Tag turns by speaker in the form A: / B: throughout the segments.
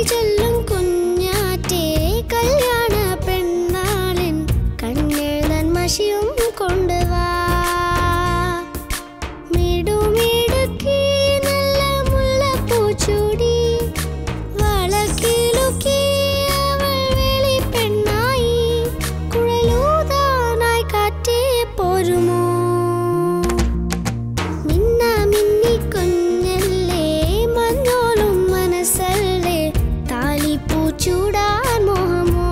A: ചൊല്ലും കുഞ്ഞാറ്റേ കല്യാണ പെണ്ണാളിൻ കണ്ണിൽ നന്മശിയും കൊണ്ടുവാ മിടുമിടുക്കി നല്ല മുല്ലപ്പൂച്ചൂടി വളക്കിലുക്കി അവൾ വെളിപ്പെണ്ണായി കുഴലൂതാനായി കാറ്റേ പോരുമോ മിന്ന മിന്നി കുഞ്ഞല്ലേ മഞ്ഞോളും മനസ്സല്ലേ താലിപ്പൂ ചൂടാൻ മോഹമോ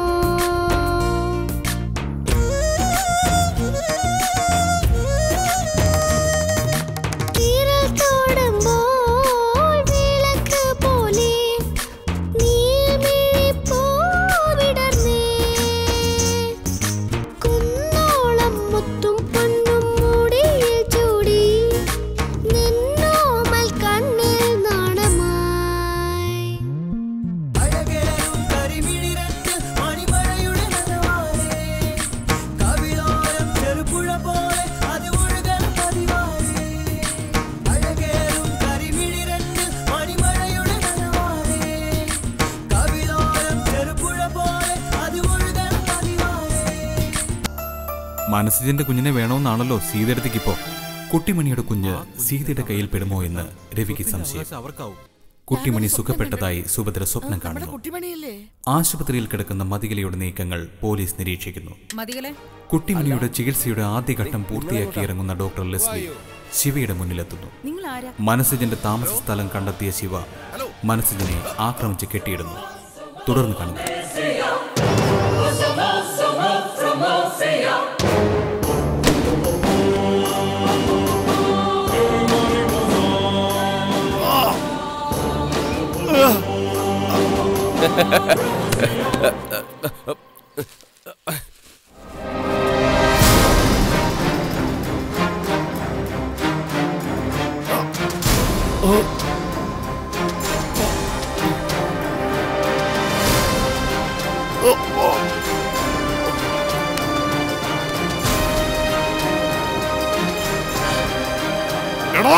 A: വിരൽ തൊടുമ്പോൾ വിളക്ക് പോലെ നീർമിഴിപ്പൂ വിടർന്നേ കുന്നോളം മുത്തും പൊന്നും മുടിയിൽ ചൂടി നിന്നോമൽ കണ്ണിൽ നാണമായി
B: അഴകേറും കരിമിഴിരണ്ട് മണിമഴയുടെ നനവാലേ. കവിളോരം ചെറുപുഴ പോലെ അത് ഒഴുകൽ പതിവാലേ. അഴകേറും കരിമിഴിരണ്ട് മണിമഴയുടെ നനവാലേ. കവിളോരം ചെറുപുഴ പോലെ അത് ഒഴുകൽ പതിവാലേ.
C: മനസ്സിന്റെ കുഞ്ഞിനെ വേണമെന്നാണല്ലോ സീതയടുത്തേക്കിപ്പോ കുട്ടിമണിയുടെ കുഞ്ഞ് സീതയുടെ കയ്യിൽ പെടുമോ എന്ന് രവിക്ക് സംശയം കുട്ടിമണി സുഖപ്പെട്ടതായി സുഭദ്ര സ്വപ്നം കാണുന്നു ആശുപത്രിയിൽ കിടക്കുന്ന മതികലയുടെ നീക്കങ്ങൾ പോലീസ് നിരീക്ഷിക്കുന്നു
D: മതികളെ
C: കുട്ടിമണിയുടെ ചികിത്സയുടെ ആദ്യഘട്ടം പൂർത്തിയാക്കി ഇറങ്ങുന്ന ഡോക്ടർ ലെസ്ലി ശിവയുടെ മുന്നിലെത്തുന്നു
D: നിങ്ങൾ ആരാ
C: മനസ്സിജന്റെ താമസ സ്ഥലം കണ്ടെത്തിയ ശിവ മനസ്സിജനെ ആക്രമിച്ച് കെട്ടിയിടുന്നു തുടർന്ന് കാണുന്നു
E: എടോ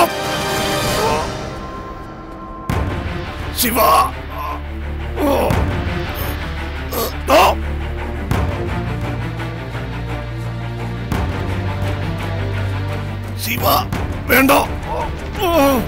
E: ശിവ ഓ. ഓ. ശിവ വേണ്ട ഓ.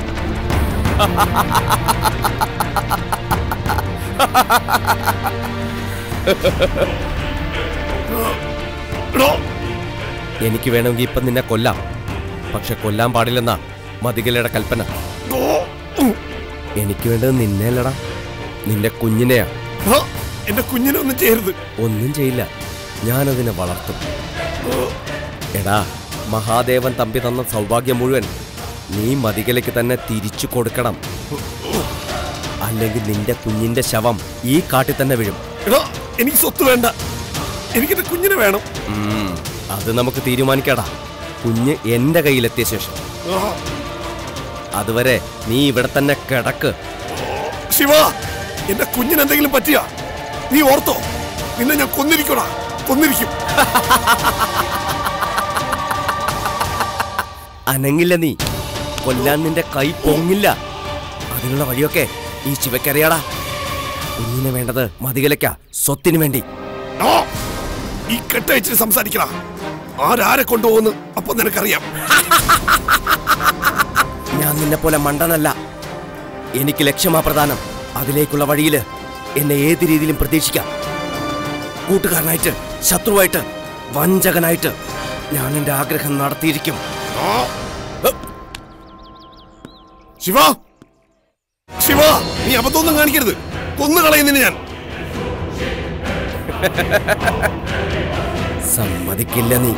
E: എടോ
F: എനിക്ക് വേണമെങ്കിൽ ഇപ്പം നിന്നെ കൊല്ലാം പക്ഷെ കൊല്ലാൻ പാടില്ലെന്നാ മതികലയുടെ കൽപ്പന
E: ഓ. ഉം.
F: എനിക്ക് വേണ്ടത് നിന്നെയല്ലടാ നിന്റെ കുഞ്ഞിനെയാ
E: ആ, എന്റെ കുഞ്ഞിനൊന്നും ചെയ്യരുത്
F: ഒന്നും ചെയ്യില്ല ഞാനതിനെ വളർത്തും എടാ മഹാദേവൻ തമ്പി തന്ന സൗഭാഗ്യം മുഴുവൻ നീ മതികലയ്ക്ക് തന്നെ തിരിച്ചു കൊടുക്കണം അല്ലെങ്കിൽ നിന്റെ കുഞ്ഞിന്റെ ശവം ഈ കാട്ടിൽ തന്നെ വീഴും
E: എടോ എനിക്ക് സ്വത്ത് വേണ്ട എനിക്കെന്റെ കുഞ്ഞിനെ വേണം
F: ഉം, അത് നമുക്ക് തീരുമാനിക്കടാ കുഞ്ഞ് എന്റെ കയ്യിലെത്തിയ ശേഷം
E: ആ,
F: അതുവരെ നീ ഇവിടെ തന്നെ കിടക്ക്
E: ശിവ എന്റെ കുഞ്ഞിന് എന്തെങ്കിലും പറ്റിയ നീ ഓർത്തോ നിന്നെ ഞാൻ കൊന്നിരിക്കണ കൊന്നിരിക്കും
F: അനങ്ങില്ല നീ കൊല്ലാൻ നിന്റെ കൈ പൊങ്ങില്ല അതിനുള്ള വഴിയൊക്കെ ഈ ശിവക്കറിയാടാ കുഞ്ഞിനെ വേണ്ടത് മതികലയ്ക്ക സ്വത്തിനു വേണ്ടി
E: ആ, ഈ കെട്ടയച്ചിട്ട് സംസാരിക്കണ ആരാരെ കൊണ്ടുപോകുന്നു അപ്പൊ നിനക്കറിയാം
F: ഞാൻ നിന്നെ പോലെ മണ്ടനല്ല എനിക്ക് ലക്ഷ്യമാ പ്രധാനം അതിലേക്കുള്ള വഴിയില് എന്നെ ഏത് രീതിയിലും പ്രതീക്ഷിക്കാം കൂട്ടുകാരനായിട്ട് ശത്രുവായിട്ട് വഞ്ചകനായിട്ട് ഞാൻ എന്റെ ആഗ്രഹം നടത്തിയിരിക്കും
E: ആ. ശിവ ശിവ നീ അബദ്ധമൊന്നും കാണിക്കരുത് കൊന്നു കളയുന്നതിന് ഞാൻ
F: സമ്മതിക്കില്ല നീ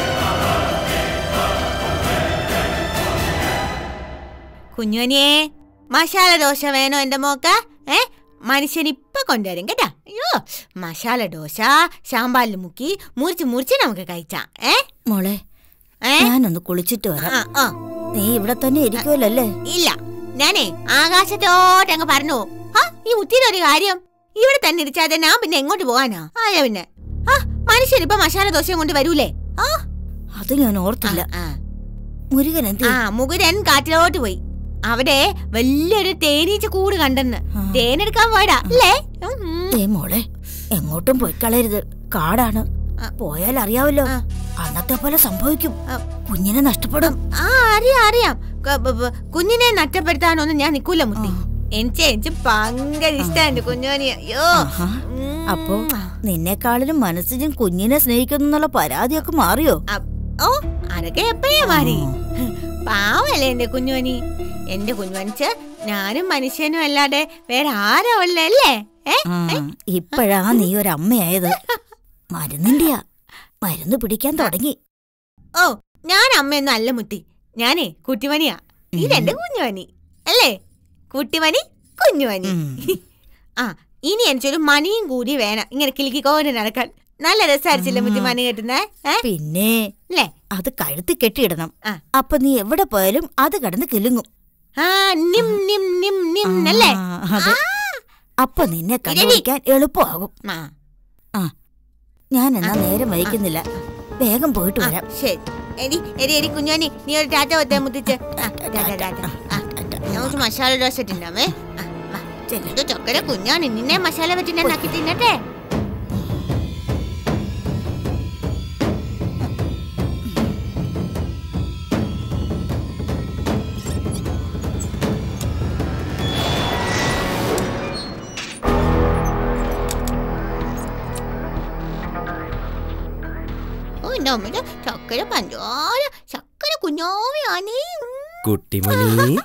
D: കുഞ്ഞുവനിയേ മസാല ദോശ വേണോ എന്റെ മോക്ക് ഏ മനുഷ്യൻ ഇപ്പൊ കൊണ്ടുവരും കേട്ടാ അയ്യോ മസാല ദോശ ശാമ്പാലിൽ മുക്കി മുറിച്ച് മുറിച്ച് നമുക്ക് കഴിച്ചാ ഏ
G: മോളെ
D: ഏ
G: ഞാനൊന്ന് കുളിച്ചിട്ട്
D: ആ,
G: വരാം
D: ആ.
G: നീ ഇവിടെ തന്നെ ഇരിക്കുമല്ലേ
D: ഇല്ല ഞാനേ ആകാശത്തോട്ട് അങ്ങ് പറഞ്ഞു ആ ഈ മുത്തിയുടെ ഒരു കാര്യം ഇവിടെ തന്നെ ഇരിച്ചാതെ ഞാൻ പിന്നെ എങ്ങോട്ട് പോകാനാ ആയ പിന്നെ ആ മനുഷ്യൻ ഇപ്പൊ മസാല ദോശയും കൊണ്ട് വരൂലേ ആ
G: അത് ഞാൻ ഓർത്തില്ല
D: ആ,
G: മുരുകൻ എന്ത്
D: ആ മുകുരൻ കാറ്റിലോട്ട് പോയി അവിടെ വലിയൊരു തേനീച്ച കൂട് കണ്ടെന്ന്
G: ആ.
D: തേനെടുക്കാൻ പോയടാ അല്ലേ ഉം, ഉം.
G: ദേ മോളെ എങ്ങോട്ടും പോയി കളയരുത് കാടാണ്
D: ആ.
G: പോയാൽ അറിയാവല്ലോ
D: ആ.
G: അന്നത്തെ പോലെ സംഭവിക്കും
D: ആ.
G: കുഞ്ഞിനെ നഷ്ടപ്പെടും
D: ആ അറിയാം അറിയാം ക- ബ- ബ- കുഞ്ഞിനെ നഷ്ടപ്പെടുത്താനൊന്നും ഞാൻ നിക്കൂല മുത്തി എനിക്ക് എനിക്ക് ഭയങ്കര ഇഷ്ടമാണ് കുഞ്ഞോനി അയ്യോ
G: ആഹാ.
D: ഉം.
G: അപ്പോ നിന്നെക്കാളിലും മനസ്സിനും കുഞ്ഞിനെ സ്നേഹിക്കുന്നു എന്നുള്ള പരാതിയൊക്കെ മാറിയോ
D: അ- ഓ അതൊക്കെ എപ്പോഴേ മാറി പാവല്ലേ എന്റെ കുഞ്ഞുവനി എന്റെ കുഞ്ഞുവനിച്ച് ഞാനും മനുഷ്യനും അല്ലാതെ വേറെ ആരോ ഉള്ളല്ലേ ഏ
G: ആ, ഇപ്പഴാ നീ ഒരമ്മയായത് മരുന്നിന്റെയാ മരുന്ന് പിടിക്കാൻ തുടങ്ങി
D: ഓ ഞാൻ അമ്മയൊന്നും അല്ല മുത്തി ഞാനേ കുട്ടിമണിയാ ഇതെന്റെ കുഞ്ഞുമണി അല്ലേ കുട്ടിമണി കുഞ്ഞുമണി
G: ഉം.
D: ആ ഇനി എനിക്കൊരു മണിയും കൂടി വേണം ഇങ്ങനെ കിലുക്കിക്കോണ്ട് നടക്കാൻ നല്ല രസമായിരിച്ചില്ലേ മുത്തി മണി കെട്ടുന്നേ ഏ
G: പിന്നെ
D: അല്ലേ
G: അത് കഴുത്തി കെട്ടിയിടണം
D: ആ.
G: അപ്പൊ നീ എവിടെ പോയാലും അത് കിടന്ന് കിലുങ്ങും
D: ആ നിം നിം നിം നിം അല്ലേ
G: ആ, അതെ അപ്പൊ നിന്നെ കണ്ടുപിടിക്കാൻ എളുപ്പമാകും
D: ആ
G: ഞാൻ എന്നാ നേരം വഹിക്കുന്നില്ല വേഗം പോയിട്ട്
D: ആ,
G: വരാം
D: ശരി എടി എടി എടി കുഞ്ഞോനി നീ ഒരു ടാറ്റ കൊത്തേ മുത്തിച്ച് ആ, ടാറ്റ, ടാറ്റ. ആ, നമുക്ക് മസാല ദോശ തിന്നാമേ ആ, വാ.
G: ചെല്ല്.
D: ഇത് ചൊക്കര കുഞ്ഞാണ് നിന്നെ മസാല വെച്ച് ഞാൻ ആക്കി തിന്നട്ടെ ഓ എന്റെ അമ്മയുടെ ചക്കര പഞ്ചാര ചക്കര കുഞ്ഞോവിയാണേ
F: കുട്ടിമണി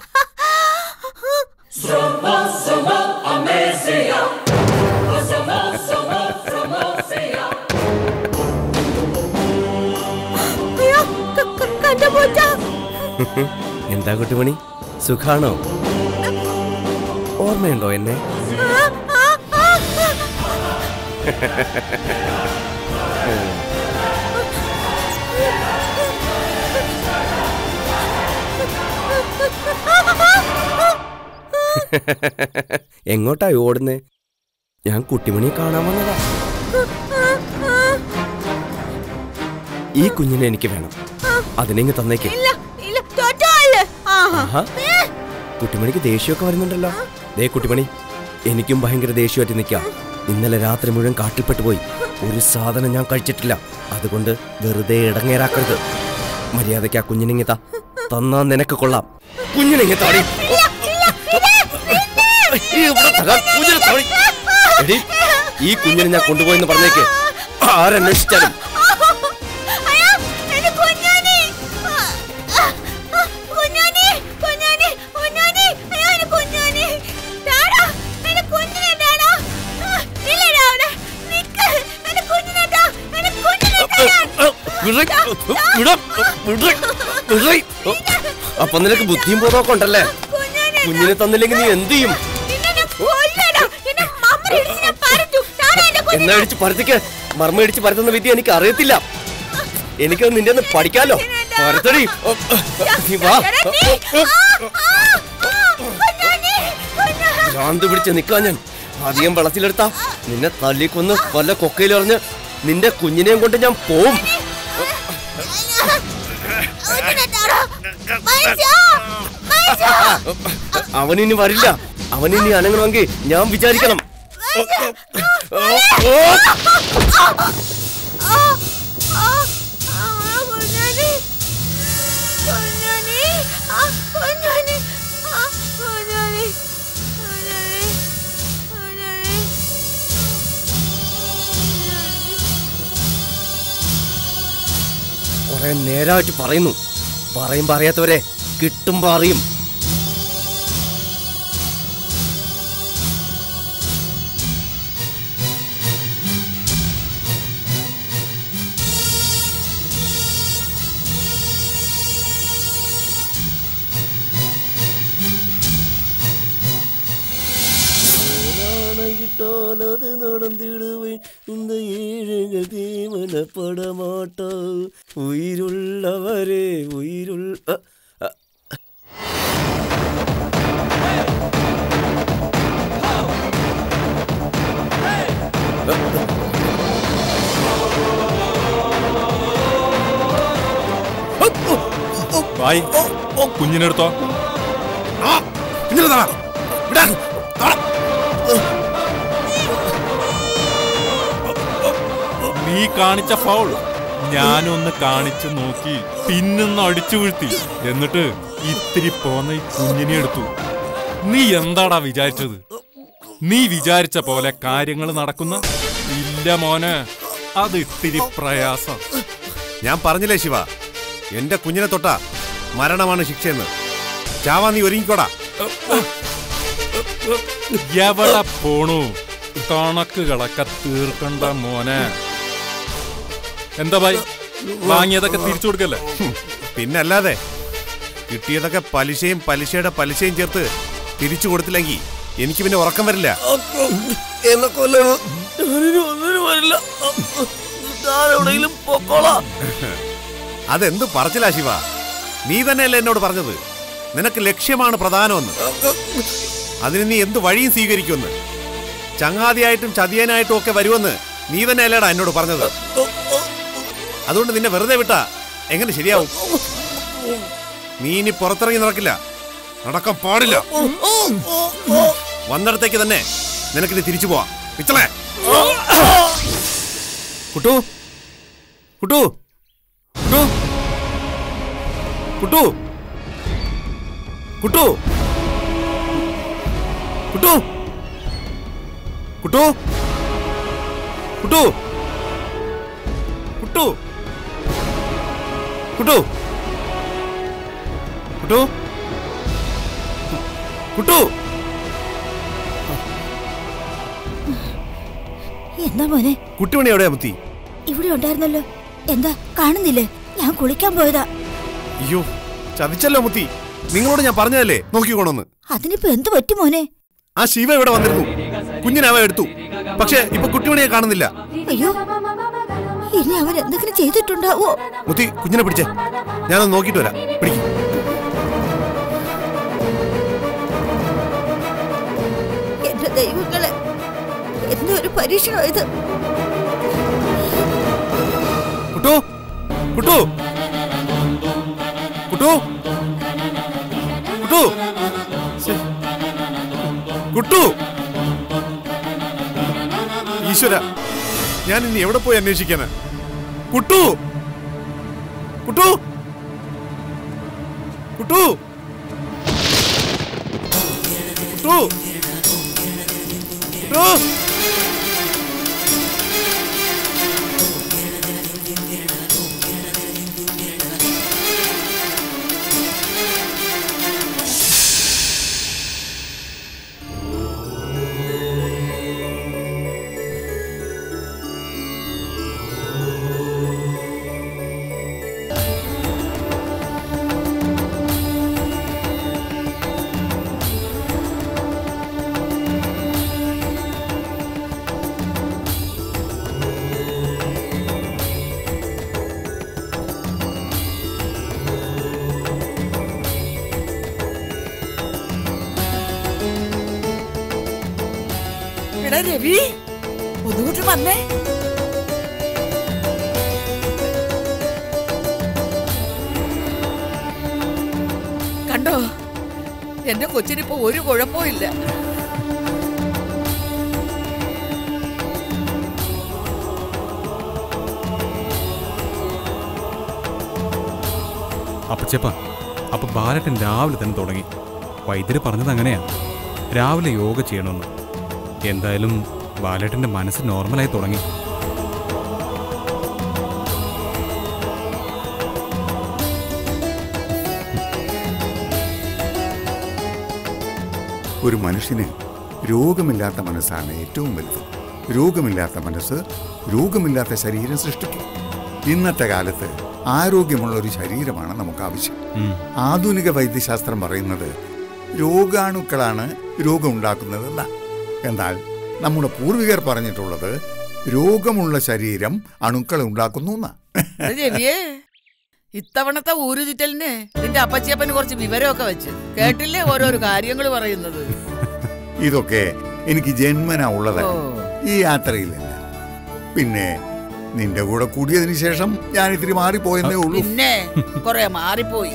D: അയ്യോ കണ്ട പോറ്റാ
F: എന്താ കുട്ടിമണി സുഖാണോ ഓർമ്മയുണ്ടോ എന്നെ എങ്ങോട്ടായി ഓടുന്നേ ഞാൻ കുട്ടിമണിയെ കാണാൻ വന്നതാ ഈ കുഞ്ഞിനെ എനിക്ക് വേണം അതിനെങ്ങ് തന്നേക്ക്
D: ഇല്ല ഇല്ല തോറ്റോള് ആഹാ
F: ആഹാ. കുട്ടിമണിക്ക് ദേഷ്യമൊക്കെ വരുന്നുണ്ടല്ലോ ദേ കുട്ടിമണി എനിക്കും ഭയങ്കര ദേഷ്യമായിട്ട് നിൽക്കാം ഇന്നലെ രാത്രി മുഴുവൻ കാട്ടിൽപ്പെട്ടു പോയി ഒരു സാധനം ഞാൻ കഴിച്ചിട്ടില്ല അതുകൊണ്ട് വെറുതെ ഇടങ്ങേറാക്കരുത് മര്യാദയ്ക്ക് ആ കുഞ്ഞിനെങ്ങി താ തന്നാ നിനക്ക് കൊള്ളാം കുഞ്ഞിനെങ്ങി താടി ഈ ഇവിടെ തരാം, കുഞ്ഞിനെ താടി. എടീ, ഈ കുഞ്ഞിനെ ഞാൻ കൊണ്ടുപോയെന്ന് പറഞ്ഞേക്ക് ആരന്വേഷിച്ചാലും
D: അയ്യോ എന്റെ കുഞ്ഞാനി കുഞ്ഞാനി കുഞ്ഞാനി കുഞ്ഞാനി അയ്യോ എന്റെ കുഞ്ഞാനി ഡാഡാ എന്റെ കുഞ്ഞിനെ ഡാഡാ ഇല്ലടാ അവിടെ നിക്ക് എന്റെ കുഞ്ഞിനെ ഡാ എന്റെ കുഞ്ഞിനെ
F: അപ്പൊ നിനക്ക് ബുദ്ധിയും ബോധമൊക്കെ ഉണ്ടല്ലേ
D: കുഞ്ഞാനി
F: കുഞ്ഞിനെ തന്നില്ലെങ്കിൽ നീ എന്ത് ചെയ്യും
D: നിന്നെ കൊല്ലടാ എന്നെ മമ്മ ഇടിച്ച് ഞാൻ പരത്തു ഡാഡാ എന്റെ
F: എന്നാ
D: കുഞ്ഞിനെ
F: ഇടിച്ച് പരത്തിക്ക് മർമ്മ ഇടിച്ച് പരത്തുന്ന വിദ്യ എനിക്ക് അറിയത്തില്ല എനിക്ക് നിന്റെ ഒന്ന് പഠിക്കാലോ പരത്തടി ഓ, നീ വാ
D: കുഞ്ഞാനി കുഞ്ഞാനി
F: ഭ്രാന്ത് പിടിച്ച് നിൽക്കാൻ ഞാൻ അധികം വെള്ളത്തിലെടുത്താ നിന്നെ തല്ലിക്കൊന്ന് വല്ല കൊക്കയിലെറിഞ്ഞ് നിന്റെ കുഞ്ഞിനെയും കൊണ്ട് ഞാൻ പോവും അവനിനി വരില്ല അവനിനി അനങ്ങണമെങ്കിൽ ഞാൻ വിചാരിക്കണം ഓ, ഓ, കുറെ നേരമായിട്ട് പറയുന്നു പറയും പറയാത്തവരെ കിട്ടുമ്പോ അറിയും
H: கேட்டால் அது நடந்திடுவேன் இந்த ஏழைகள் தீவனப்பட மாட்டா உயிருள்ளவரே உயிருள் அ, அ,
I: വായി കുഞ്ഞിനെടുത്തോ
E: കുഞ്ഞിനെ തറ വിടാൻ തറ
I: നീ കാണിച്ച ഫൗൾ ഞാനൊന്ന് കാണിച്ചു നോക്കി പിന്നൊന്ന് അടിച്ചു വീഴ്ത്തി എന്നിട്ട് ഇത്തിരി പോന്ന ഈ കുഞ്ഞിനെ എടുത്തു നീ എന്താടാ വിചാരിച്ചത് നീ വിചാരിച്ച പോലെ കാര്യങ്ങൾ നടക്കുന്ന ഇല്ല മോനെ അത് ഇത്തിരി പ്രയാസം
E: ഞാൻ പറഞ്ഞില്ലേ ശിവ എന്റെ കുഞ്ഞിനെ തൊട്ടാ മരണമാണ് ശിക്ഷയെന്ന് ചാവാ നീ ഒരുങ്ങിക്കോടാ
I: എവിടെ പോണു കണക്കുകളൊക്കെ തീർക്കണ്ട മോനെ എന്താ ഭായി വാങ്ങിയതൊക്കെ തിരിച്ചു കൊടുക്കല്ലേ
E: ഹും, പിന്നല്ലാതെ കിട്ടിയതൊക്കെ പലിശയും പലിശയുടെ പലിശയും ചേർത്ത് തിരിച്ചു കൊടുത്തില്ലെങ്കിൽ എനിക്ക് പിന്നെ ഉറക്കം വരില്ല
H: എന്നെ കൊല്ലണം ഞാനിനി ഒന്നിനും വരില്ല ഞാൻ എവിടെയെങ്കിലും പൊക്കോളാം
E: അതെന്ത് പറച്ചിലാ ശിവ നീ തന്നെയല്ലേ എന്നോട് പറഞ്ഞത് നിനക്ക് ലക്ഷ്യമാണ് പ്രധാനമെന്ന് അതിന് നീ എന്ത് വഴിയും സ്വീകരിക്കുമെന്ന് ചങ്ങാതിയായിട്ടും ചതിയനായിട്ടും ഒക്കെ വരുമെന്ന് നീ തന്നെയല്ലേടാ എന്നോട് പറഞ്ഞത് അതുകൊണ്ട് നിന്നെ വെറുതെ വിട്ടാ എങ്ങനെ ശരിയാവും നീ ഇനി പുറത്തിറങ്ങി നടക്കില്ല നടക്കാൻ പാടില്ല വന്നിടത്തേക്ക് തന്നെ നിനക്കിനി തിരിച്ചു പോവാം പിച്ചളേ കുട്ടു കുട്ടു കുട്ടു കുട്ടു കുട്ടു കുട്ടു കുട്ടു കുട്ടു കുട്ടു കുട്ടു കുട്ടു കുട്ടു
G: എന്താ മോനെ
E: കുട്ടിമണി എവിടെയാ മുത്തി
G: ഇവിടെ ഉണ്ടായിരുന്നല്ലോ എന്താ കാണുന്നില്ലേ ഞാൻ കുളിക്കാൻ പോയതാ
E: അയ്യോ ചതിച്ചല്ലോ മുത്തി നിങ്ങളോട് ഞാൻ പറഞ്ഞതല്ലേ നോക്കിക്കോണമെന്ന്
G: അതിനിപ്പോ എന്ത് പറ്റി മോനെ
E: ആ ശിവ ഇവിടെ വന്നിരുന്നു കുഞ്ഞിനെ അവ എടുത്തു പക്ഷെ ഇപ്പൊ കുട്ടിമണിയെ കാണുന്നില്ല
G: അയ്യോ ഇനി അവൻ എന്തെങ്കിലും ചെയ്തിട്ടുണ്ടാവോ
E: മുത്തി കുഞ്ഞിനെ പിടിച്ചേ ഞാനൊന്ന് നോക്കിയിട്ട് വരാം പിടിക്കും
G: എന്റെ ദൈവങ്ങളെ എന്തോ ഒരു പരീക്ഷണം ഇത്
E: കുട്ടു കുട്ടു കുട്ടു കുട്ടു ശ്ശെ. കുട്ടു ഈശ്വര ഞാൻ ഇനി എവിടെ പോയി അന്വേഷിക്കാന് കുട്ടു കുട്ടു കുട്ടു കുട്ടു കുട്ടു
J: എടാ രവി ഒന്നുകൂട്ടി വന്നേ കണ്ടോ എന്റെ കൊച്ചിനിപ്പോ ഒരു കുഴപ്പവും ഇല്ല
C: അപ്പച്ചപ്പ അപ്പൊ ബാലട്ടൻ രാവിലെ തന്നെ തുടങ്ങി വൈദ്യര് പറഞ്ഞത് അങ്ങനെയാ രാവിലെ യോഗ ചെയ്യണമെന്ന് എന്തായാലും ബാലേട്ടന്റെ മനസ്സ് നോർമലായി തുടങ്ങി
K: ഒരു മനുഷ്യന് രോഗമില്ലാത്ത മനസ്സാണ് ഏറ്റവും വലുത് രോഗമില്ലാത്ത മനസ്സ് രോഗമില്ലാത്ത ശരീരം സൃഷ്ടിക്കും ഇന്നത്തെ കാലത്ത് ആരോഗ്യമുള്ള ഒരു ശരീരമാണ് നമുക്ക് ആവശ്യം ആധുനിക വൈദ്യശാസ്ത്രം പറയുന്നത് രോഗാണുക്കളാണ് രോഗമുണ്ടാക്കുന്നതെന്ന എന്നാൽ നമ്മുടെ പൂർവികർ പറഞ്ഞിട്ടുള്ളത് രോഗമുള്ള ശരീരം അണുക്കൾ ഉണ്ടാക്കുന്നു എന്നാ
J: എടാ രവിയേ ഇത്തവണത്തെ ഊരു ചുറ്റലിന് നിന്റെ അപ്പച്ചിയപ്പന് കുറച്ച് വിവരമൊക്കെ വെച്ച് കേട്ടില്ലേ ഓരോരോ കാര്യങ്ങൾ പറയുന്നത്
K: ഇതൊക്കെ എനിക്ക് ജന്മന ഉള്ളതല്ല
J: ഓ.
K: ഈ യാത്രയിൽ തന്നെ പിന്നെ നിന്റെ കൂടെ കൂടിയതിന് ശേഷം ഞാൻ ഇത്തിരി മാറിപ്പോയെന്നേ ഉള്ളൂ
J: പിന്നെ കൊറേ മാറിപ്പോയി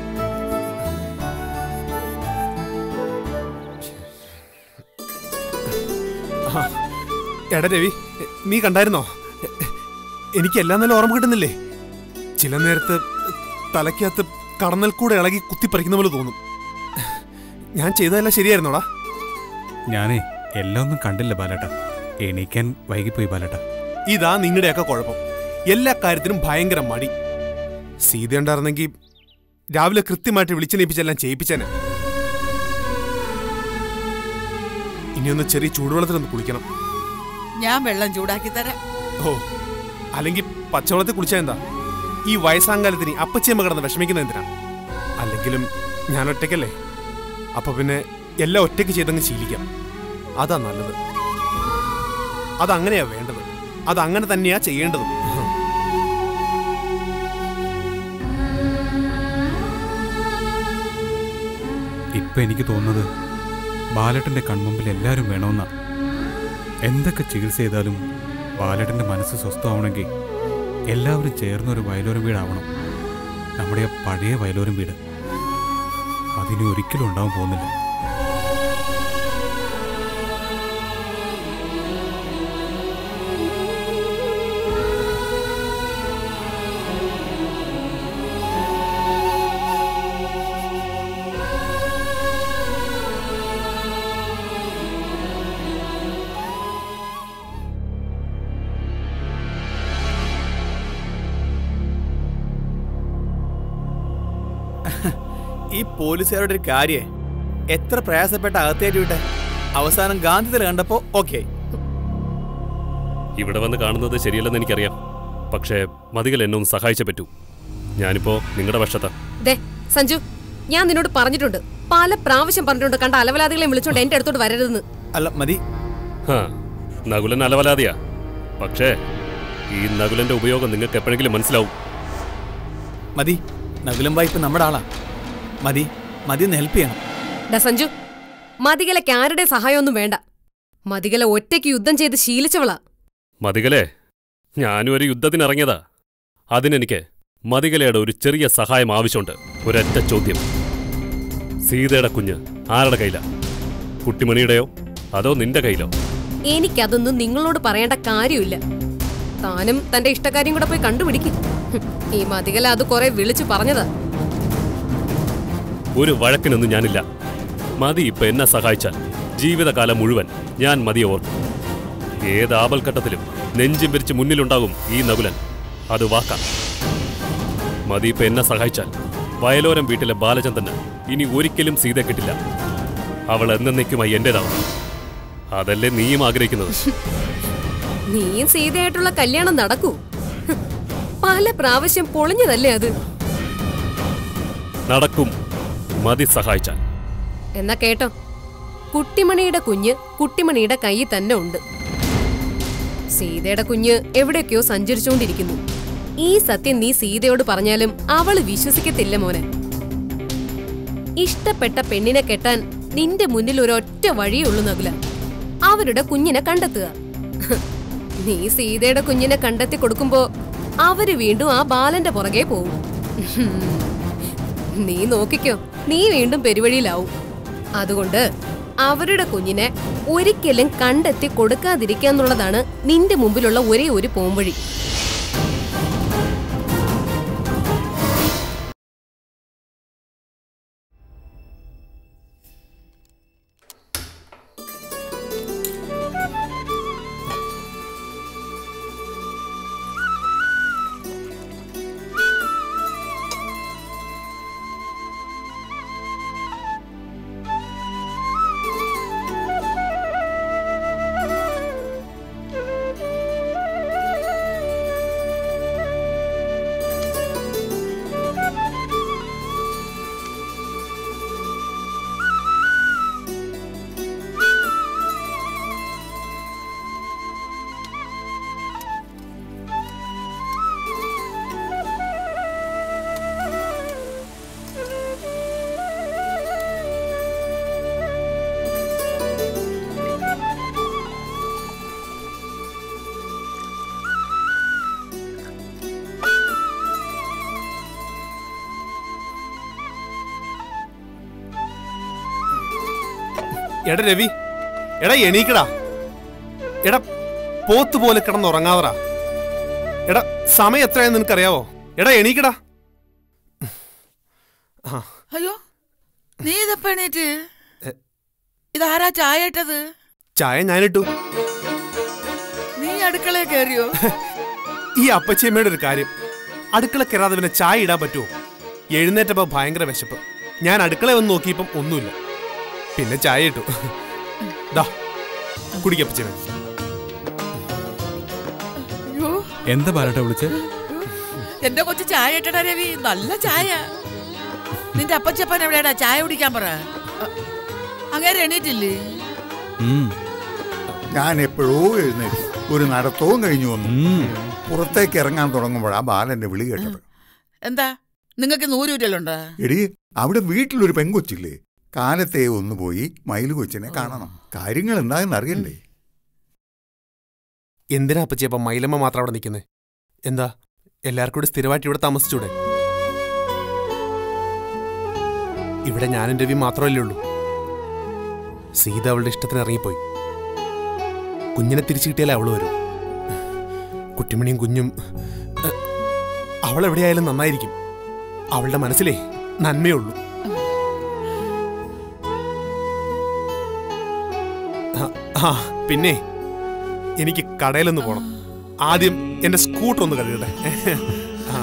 L: ആ, എടാ രവി നീ കണ്ടായിരുന്നോ എനിക്ക് എല്ലാം നല്ല ഓർമ്മ കിട്ടുന്നില്ലേ ചില നേരത്ത് തലയ്ക്കകത്ത് കടന്നൽ കൂടെ ഇളകി കുത്തിപ്പറിക്കുന്ന പോലെ തോന്നും ഞാൻ ചെയ്തതെല്ലാം ശരിയായിരുന്നോടാ
C: ഞാനേ എല്ലാം ഒന്നും കണ്ടില്ല ബാലേട്ട എണീക്കാൻ വൈകിപ്പോയി ബാലേട്ട
L: ഇതാ നിങ്ങളുടെയൊക്കെ കുഴപ്പം എല്ലാ കാര്യത്തിനും ഭയങ്കര മടി സീത ഉണ്ടായിരുന്നെങ്കിൽ രാവിലെ കൃത്യമായിട്ട് വിളിച്ചെണീപ്പിച്ചെല്ലാം ചെയ്യിപ്പിച്ചേനെ ഇനിയൊന്ന് ചെറിയ ചൂടുവെള്ളത്തിലൊന്ന് കുളിക്കണം
J: ഞാൻ വെള്ളം ചൂടാക്കി തരാം
L: ഓ അല്ലെങ്കിൽ പച്ചവെള്ളത്തിൽ കുളിച്ചാൽ എന്താ ഈ വയസ്സാങ്കാലത്തിന് അപ്പച്ചിയമ്മ കിടന്ന് വിഷമിക്കുന്ന എന്തിനാ അല്ലെങ്കിലും ഞാൻ ഒറ്റയ്ക്കല്ലേ അപ്പൊ പിന്നെ എല്ലാം ഒറ്റയ്ക്ക് ചെയ്തങ്ങ് ശീലിക്കാം അതാ നല്ലത് അതങ്ങനെയാ വേണ്ടത് അതങ്ങനെ തന്നെയാ ചെയ്യേണ്ടത്
C: ഇപ്പൊ എനിക്ക് തോന്നുന്നത് ബാലേട്ടന്റെ കൺമുമ്പിൽ എല്ലാവരും വേണമെന്നാ എന്തൊക്കെ ചികിത്സ ചെയ്താലും ബാലേട്ടന്റെ മനസ്സ് സ്വസ്ഥമാവണമെങ്കിൽ എല്ലാവരും ചേർന്ന ഒരു വയലോരം വീടാവണം നമ്മുടെ ആ പഴയ വയലോരം വീട് അതിന് ഒരിക്കലും ഉണ്ടാവാൻ പോകുന്നില്ല
M: ഈ പോലീസുകാരുടെ ഒരു കാര്യേ എത്ര പ്രയാസപ്പെട്ട അകത്തേറ്റ് വിട്ടെ അവസാനം ഗാന്ധിതല കണ്ടപ്പോ ഓക്കെ
N: ഇവിടെ വന്ന് കാണുന്നത് ശരിയല്ലെന്ന് എനിക്കറിയാം പക്ഷേ മതികൾ എന്നെ ഒന്ന് സഹായിച്ചേ പറ്റൂ ഞാനിപ്പോ നിങ്ങളുടെ പക്ഷത്താ
O: ദേ സഞ്ജു ഞാൻ നിന്നോട് പറഞ്ഞിട്ടുണ്ട് പല പ്രാവശ്യം പറഞ്ഞിട്ടുണ്ട് കണ്ട അലവലാദികളെ വിളിച്ചോണ്ട് എന്റെ അടുത്തോട്ട് വരരുതെന്ന്
M: അല്ല മതി
N: ഹാ നകുലൻ അലവലാതിയാ പക്ഷേ ഈ നകുലന്റെ ഉപയോഗം നിങ്ങൾക്ക് എപ്പോഴെങ്കിലും മനസ്സിലാവും
M: മതി നകുലം വായ്പ നമ്മുടെ ആളാ മതി മതി ഒന്ന് ഹെൽപ്പ് ചെയ്യണം
O: ഡാ സഞ്ജു മതികലയ്ക്ക് ആരുടെ സഹായമൊന്നും വേണ്ട മതികല ഒറ്റയ്ക്ക് യുദ്ധം ചെയ്ത് ശീലിച്ചവളാ
N: മതികലേ ഞാനും ഒരു യുദ്ധത്തിനിറങ്ങിയതാ അതിനെനിക്ക് മതികലയുടെ ഒരു ചെറിയ സഹായം ആവശ്യമുണ്ട് ഒരൊറ്റ ചോദ്യം സീതയുടെ കുഞ്ഞ് ആരുടെ കയ്യിലാ കുട്ടിമണിയുടെയോ അതോ നിന്റെ കയ്യിലോ
O: എനിക്കതൊന്നും നിങ്ങളോട് പറയേണ്ട കാര്യമില്ല താനും തന്റെ ഇഷ്ടക്കാര്യം കൂടെ പോയി കണ്ടുപിടിക്കും ഈ മതികല അത് കുറെ വിളിച്ചു പറഞ്ഞതാ
N: ഒരു വഴക്കിനൊന്നും ഞാനില്ല മതി ഇപ്പൊ എന്നെ സഹായിച്ചാൽ ജീവിതകാലം മുഴുവൻ ഞാൻ മതിയെ ഓർക്കും ഏത് ആപൽഘട്ടത്തിലും നെഞ്ചും വിരിച്ച് മുന്നിലുണ്ടാകും ഈ നകുലൻ അത് വാക്കാം മതി ഇപ്പൊ എന്നെ സഹായിച്ചാൽ വയലോരം വീട്ടിലെ ബാലചന്ദ്രന് ഇനി ഒരിക്കലും സീത കിട്ടില്ല അവൾ എന്നേക്കുമായി എന്റേതാവും അതല്ലേ നീയും ആഗ്രഹിക്കുന്നത്
O: നീയും സീതയായിട്ടുള്ള കല്യാണം നടക്കൂ ഹ്, പല പ്രാവശ്യം പൊളിഞ്ഞതല്ലേ അത്
N: നടക്കും മതി സഹായിച്ചാൽ
O: എന്നാ കേട്ടോ കുട്ടിമണിയുടെ കുഞ്ഞ് കുട്ടിമണിയുടെ കയ്യിൽ തന്നെ ഉണ്ട് സീതയുടെ കുഞ്ഞ് എവിടെയൊക്കെയോ സഞ്ചരിച്ചുകൊണ്ടിരിക്കുന്നു ഈ സത്യം നീ സീതയോട് പറഞ്ഞാലും അവള് വിശ്വസിക്കത്തില്ല മോനെ ഇഷ്ടപ്പെട്ട പെണ്ണിനെ കെട്ടാൻ നിന്റെ മുന്നിൽ ഒരൊറ്റ വഴിയേ ഉള്ളൂ നകുല അവരുടെ കുഞ്ഞിനെ കണ്ടെത്തുക ഹ്, നീ സീതയുടെ കുഞ്ഞിനെ കണ്ടെത്തി കൊടുക്കുമ്പോ അവര് വീണ്ടും ആ ബാലന്റെ പുറകെ പോവും ഹും. നീ നോക്കിക്കോ നീ വീണ്ടും പെരുവഴിയിലാവും അതുകൊണ്ട് അവരുടെ കുഞ്ഞിനെ ഒരിക്കലും കണ്ടെത്തി കൊടുക്കാതിരിക്കാന്നുള്ളതാണ് നിന്റെ മുമ്പിലുള്ള ഒരേ ഒരു പോംവഴി
L: എടാ രവി എടാ എണീക്കടാ എടാ പോത്ത് പോലെ കിടന്നുറങ്ങാതറാ എടാ സമയം എത്രയാന്ന് നിനക്കറിയാവോ എടാ എണീക്കടാ ആ
J: അയ്യോ നീ ഇതപ്പ എണീറ്റ് ഇതാരാ ചായ ഇട്ടത്
L: ചായ ഞാനിട്ടു
J: നീ അടുക്കളയിൽ കയറിയോ
L: ഈ അപ്പച്ചിയമ്മയുടെ ഒരു കാര്യം അടുക്കള കയറാതെ പിന്നെ ചായ ഇടാൻ പറ്റുമോ എഴുന്നേറ്റപ്പോ ഭയങ്കര വിശപ്പ് ഞാൻ അടുക്കള വന്ന് നോക്കിയപ്പം ഒന്നുമില്ല പിന്നെ ചായ ഇട്ടു ദാ കുടിക്കപ്പച്ചിയമ്മ
J: അയ്യോ
C: എന്താ ബാലട്ട വിളിച്ച്
J: എന്റെ കൊച്ചു ചായ ഇട്ടടാ രവി നല്ല ചായ നിന്റെ അപ്പച്ചപ്പൻ എവിടെയാടാ ചായ കുടിക്കാൻ പറ അ- അങ്ങേരെ എണീറ്റില്ലേ
K: ഞാൻ എപ്പോഴോ എഴുന്നേറ്റ് ഒരു നടത്തവും കഴിഞ്ഞു വന്നു പുറത്തേക്ക് ഇറങ്ങാൻ തുടങ്ങുമ്പോഴാ ബാലന്റെ വിളി കേട്ടത്
J: എന്താ നിങ്ങൾക്ക് നൂരൂറ്റലുണ്ടാ
K: എടി അവിടെ വീട്ടിലൊരു പെങ്കൊച്ചില്ലേ കാലത്തെ ഒന്ന് പോയി മയിൽ കൊച്ചിനെ കാണണം കാര്യങ്ങൾ എന്താണെന്ന് അറിയണ്ടേ
L: എന്തിനാ അപ്പച്ചിയപ്പ മൈലമ്മ മാത്രം അവിടെ നിൽക്കുന്നത് എന്താ എല്ലാവർക്കും കൂടി സ്ഥിരമായിട്ട് ഇവിടെ താമസിച്ചൂടെ ഇവിടെ ഞാനും രവി മാത്രമല്ലേ ഉള്ളൂ സീത അവളുടെ ഇഷ്ടത്തിന് ഇറങ്ങിപ്പോയി കുഞ്ഞിനെ തിരിച്ചു കിട്ടിയാലേ അവള് വരും കുട്ടിമണിയും കുഞ്ഞും എ, അവളെവിടെയായാലും നന്നായിരിക്കും അവളുടെ മനസ്സിലേ നന്മയുള്ളൂ ആ, ആ പിന്നെ എനിക്ക് കടയിലൊന്ന് പോണം ആദ്യം എന്റെ സ്കൂട്ടർ ഒന്ന് കഴുകട്ടെ ആ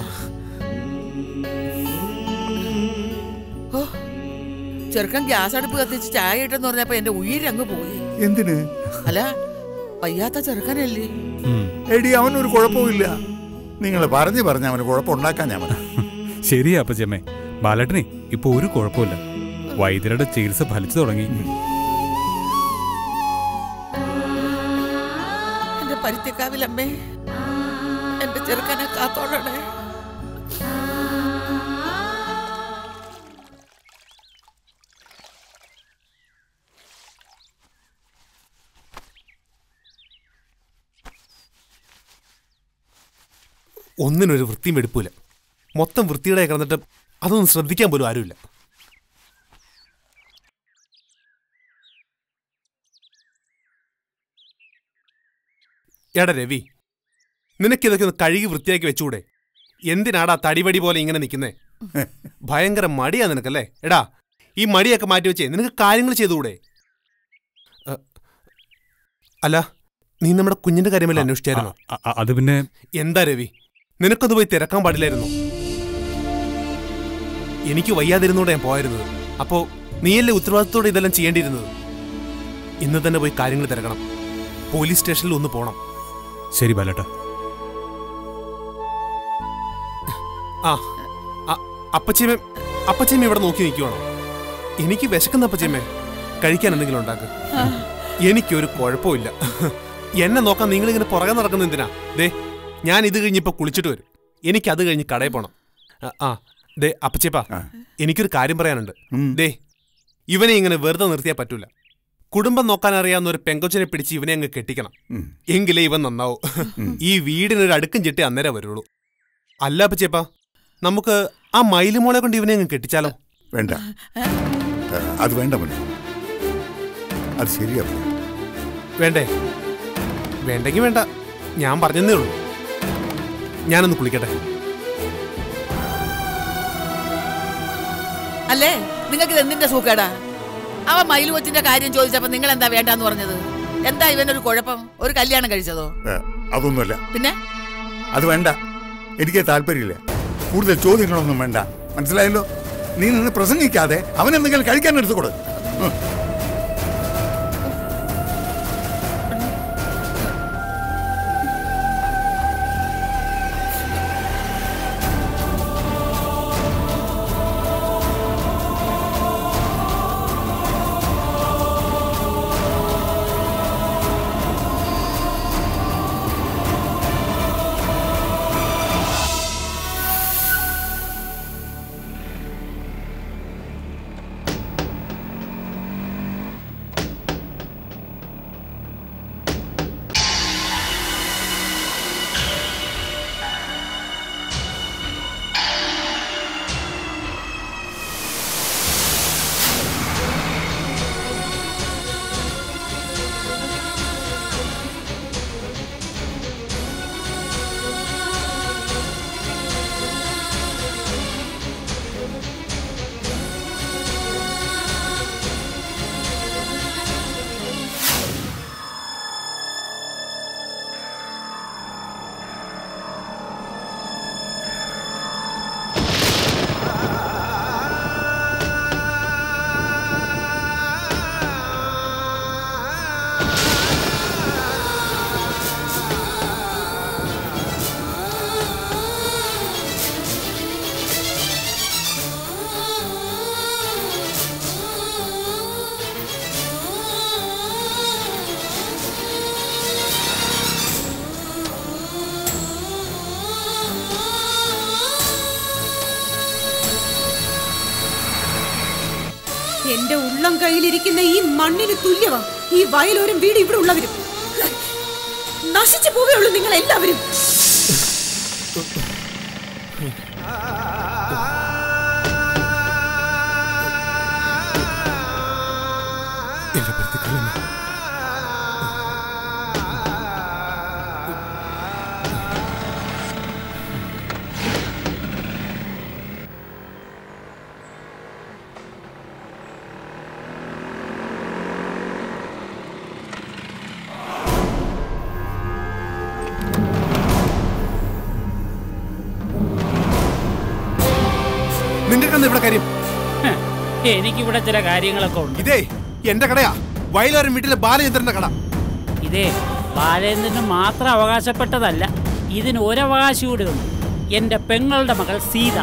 J: ഓ ചെറുക്കൻ ഗ്യാസ് അടുപ്പ് കത്തിച്ച് ചായ ഇട്ടെന്ന് പറഞ്ഞപ്പോ എന്റെ ഉയിരങ്ങ് പോയി
K: എന്തിന്
J: അല്ല വയ്യാത്ത ചെറുക്കനല്ലേ
K: എടി അവനൊരു കുഴപ്പമില്ല നിങ്ങൾ പറഞ്ഞു പറഞ്ഞ് അവന് കുഴപ്പമുണ്ടാക്കാൻ ഞാൻ മതി
C: ശരിയാ അപ്പച്ചമ്മേ ബാലട്ടനെ ഇപ്പൊ ഒരു കുഴപ്പമില്ല വൈദ്യരുടെ ചികിത്സ ഫലിച്ചു തുടങ്ങി
J: എന്റെ പരുത്തിക്കാവിലമ്മേ എന്റെ ചെറുക്കനെ കാത്തോളണേ
L: ഒന്നിനൊരു വൃത്തിയും എടുപ്പില്ല മൊത്തം വൃത്തിയുടെ കിടന്നിട്ട് അതൊന്നും ശ്രദ്ധിക്കാൻ പോലും ആരുമില്ല എടാ രവി നിനക്കിതൊക്കെ ഒന്ന് കഴുകി വൃത്തിയാക്കി വെച്ചുകൂടെ എന്തിനാടാ തടിവടി പോലെ ഇങ്ങനെ നിൽക്കുന്നേ ഭയങ്കര മടിയാ നിനക്കല്ലേ എടാ ഈ മടിയൊക്കെ മാറ്റി വെച്ചേ നിനക്ക് കാര്യങ്ങൾ ചെയ്തുകൂടെ അ, അല്ല നീ നമ്മുടെ കുഞ്ഞിന്റെ കാര്യമല്ലേ അന്വേഷിച്ചായിരുന്നോ
C: അ- അ- അത് പിന്നെ
L: എന്താ രവി നിനക്കൊന്ന് പോയി തിരക്കാൻ പാടില്ലായിരുന്നു എനിക്ക് വയ്യാതിരുന്നോടെ ഞാൻ പോയിരുന്നത് അപ്പോ നീയല്ലേ ഉത്തരവാദിത്തോടെ ഇതെല്ലാം ചെയ്യേണ്ടിയിരുന്നത് ഇന്ന് തന്നെ പോയി കാര്യങ്ങൾ തിരക്കണം പോലീസ് സ്റ്റേഷനിൽ ഒന്ന് പോണം
C: ശരി ബാലട്ട
L: ആ അ- അപ്പച്ചിയമ്മ അപ്പച്ചിയമ്മ ഇവിടെ നോക്കി നിൽക്കുവാണോ എനിക്ക് വിശക്കുന്ന അപ്പച്ചിയമ്മേ കഴിക്കാൻ എന്തെങ്കിലും ഉണ്ടാക്ക് എനിക്കൊരു കുഴപ്പമില്ല എന്നെ നോക്കാൻ നിങ്ങളിങ്ങനെ പുറകെ നടക്കുന്ന എന്തിനാ ദേ ഞാൻ ഇത് കഴിഞ്ഞ് ഇപ്പൊ കുളിച്ചിട്ട് വരും എനിക്ക് അത് കഴിഞ്ഞ് കടയിൽ പോണം ആ, ആ ദേ അപ്പച്ചേപ്പാ എനിക്കൊരു കാര്യം പറയാനുണ്ട് ദേ ഇവനെ ഇങ്ങനെ വെറുതെ നിർത്തിയാൽ പറ്റൂല കുടുംബം നോക്കാൻ അറിയാവുന്ന ഒരു പെങ്കൊച്ചിനെ പിടിച്ച് ഇവനെ അങ്ങ് കെട്ടിക്കണം എങ്കിലേ ഇവൻ നന്നാവും ഈ വീടിനൊരു അടുക്കും ചെട്ടി അന്നേരം വരുള്ളൂ അല്ല അപ്പച്ചേപ്പാ നമുക്ക് ആ മയിലുമോളെ കൊണ്ട് ഇവനെ അങ്ങ് കെട്ടിച്ചാലോ
K: വേണ്ട ഏ, അത് വേണ്ട മോനെ അത് ശരിയാവില്ല
L: വേണ്ടേ വേണ്ടെങ്കിൽ വേണ്ട ഞാൻ പറഞ്ഞതേ ഉള്ളൂ ഞാനൊന്ന് കുളിക്കട്ടെ
J: അല്ലേ നിങ്ങൾക്ക് ഇത് എന്തിന്റെ സൂക്കേടാ അവൻ മയില് കൊച്ചിന്റെ കാര്യം ചോദിച്ചപ്പോ നിങ്ങൾ എന്താ വേണ്ടാന്ന് പറഞ്ഞത് എന്താ ഇവനൊരു കുഴപ്പം ഒരു കല്യാണം കഴിച്ചതോ
K: ഏ, അതൊന്നുമല്ല
J: പിന്നെ
K: അത് വേണ്ട എനിക്ക് താല്പര്യമില്ല കൂടുതൽ ചോദ്യങ്ങളൊന്നും വേണ്ട മനസ്സിലായല്ലോ നീ നിന്ന് പ്രസംഗിക്കാതെ അവൻ എന്തെങ്കിലും കഴിക്കാൻ എടുത്തു കൊടു ഉം.
P: എന്റെ ഉള്ളം കയ്യിലിരിക്കുന്ന ഈ മണ്ണിന് തുല്യവാ ഈ വയലോരം വീട് ഇവിടെ ഉള്ളവരും നശിച്ചു പോവുകയുള്ളൂ നിങ്ങൾ എല്ലാവരും
L: എന്റെ ബന്ധുക്കളെ നിങ്ങൾക്കെന്താ ഇവിടെ കാര്യം
Q: എനിക്കിവിടെ ചില കാര്യങ്ങളൊക്കെ ഉണ്ട്
L: ഇതേ എന്റെ കടയാ വയലോരം വീട്ടിലെ ബാലചന്ദ്രന്റെ കട
Q: ഇതേ ബാലേന്ദ്രന് മാത്രം അവകാശപ്പെട്ടതല്ല ഇതിന് ഒരവകാശം കൂടി ഉണ്ട് എൻ്റെ പെങ്ങളുടെ മകൾ സീത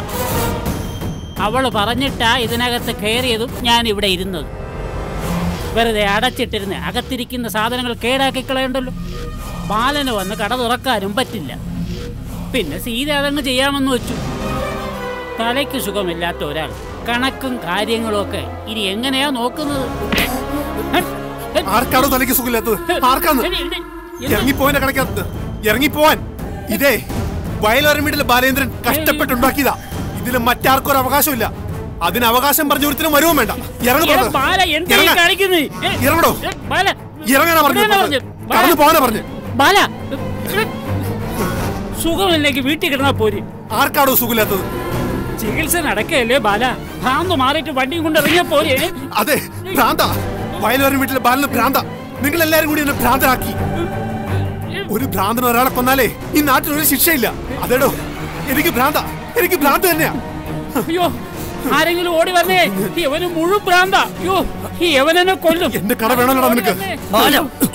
Q: അവൾ പറഞ്ഞിട്ടാ ഇതിനകത്ത് കയറിയതും ഞാൻ ഇവിടെ ഇരുന്നത് വെറുതെ അടച്ചിട്ടിരുന്ന് അകത്തിരിക്കുന്ന സാധനങ്ങൾ കേടാക്കി കളയണ്ടല്ലോ ബാലന് വന്ന് കട തുറക്കാനും പറ്റില്ല പിന്നെ സീത അതങ്ങ് ചെയ്യാമെന്ന് വെച്ചു തലയ്ക്ക് സുഖമില്ലാത്ത ഒരാൾ കണക്കും കാര്യങ്ങളും ഒക്കെ ഇനി എങ്ങനെയാ നോക്കുന്നത്
L: ആർക്കാണോ തലയ്ക്ക് സുഖമില്ലാത്തത് ആർക്കാന്ന് ഇറങ്ങിപ്പോവാന്റെ കടക്കകത്ത് ഇറങ്ങിപ്പോവാൻ ഇതേ വയലോരം വീട്ടിലെ ബാലേന്ദ്രൻ കഷ്ടപ്പെട്ടുണ്ടാക്കിയതാ ഇതിന് മറ്റാർക്കും ഒരു അവകാശമില്ല അതിന് അവകാശം പറഞ്ഞു ഒരുത്തിനും വരുവും വേണ്ട ഇറങ്ങി
Q: എടാ, ബാല, എന്താ ഈ കാണിക്കുന്നത്? ഏ,
L: ഇറങ്ങടോ
Q: ഏ, ബാല,
L: ഇറങ്ങാനാ
Q: ഇവിടെയാണോ
L: പറഞ്ഞു
Q: പറഞ്ഞത്? ബാല,
L: കടന്നു പോകാനാ പറഞ്ഞു
Q: ബാല ഏ, സുഖമില്ലെങ്കിൽ വീട്ടിൽ കിടന്നാ പോര്
L: ആർക്കാണോ സുഖമില്ലാത്തത്
Q: ചികിത്സ നടക്കല്ലേ ബാല ഭ്രാന്ത് മാറിയിട്ട് വണ്ടിയും കൊണ്ട് ഇറങ്ങിയാ പോരെ
L: അതെ ഭ്രാന്ത വയലോരം വീട്ടിലെ ബാലന് ഭ്രാന്ത നിങ്ങൾ എല്ലാരും കൂടി എന്നെ ഭ്രാന്തരാക്കി ഒരു ഭ്രാന്തന് ഒരാളെ കൊന്നാലേ ഈ നാട്ടിൽ ഒരു ശിക്ഷയില്ല അതേടോ എനിക്ക് ഭ്രാന്ത എനിക്ക് ഭ്രാന്ത് തന്നെയാ
Q: അയ്യോ ആരെങ്കിലും ഓടി വന്നേ ഇവന് മുഴുവൻ ഭ്രാന്ത അയ്യോ ഈ യവനെന്നെ കൊല്ലും
L: എന്റെ കട വേണമല്ലോ നിനക്ക്
Q: ബാല,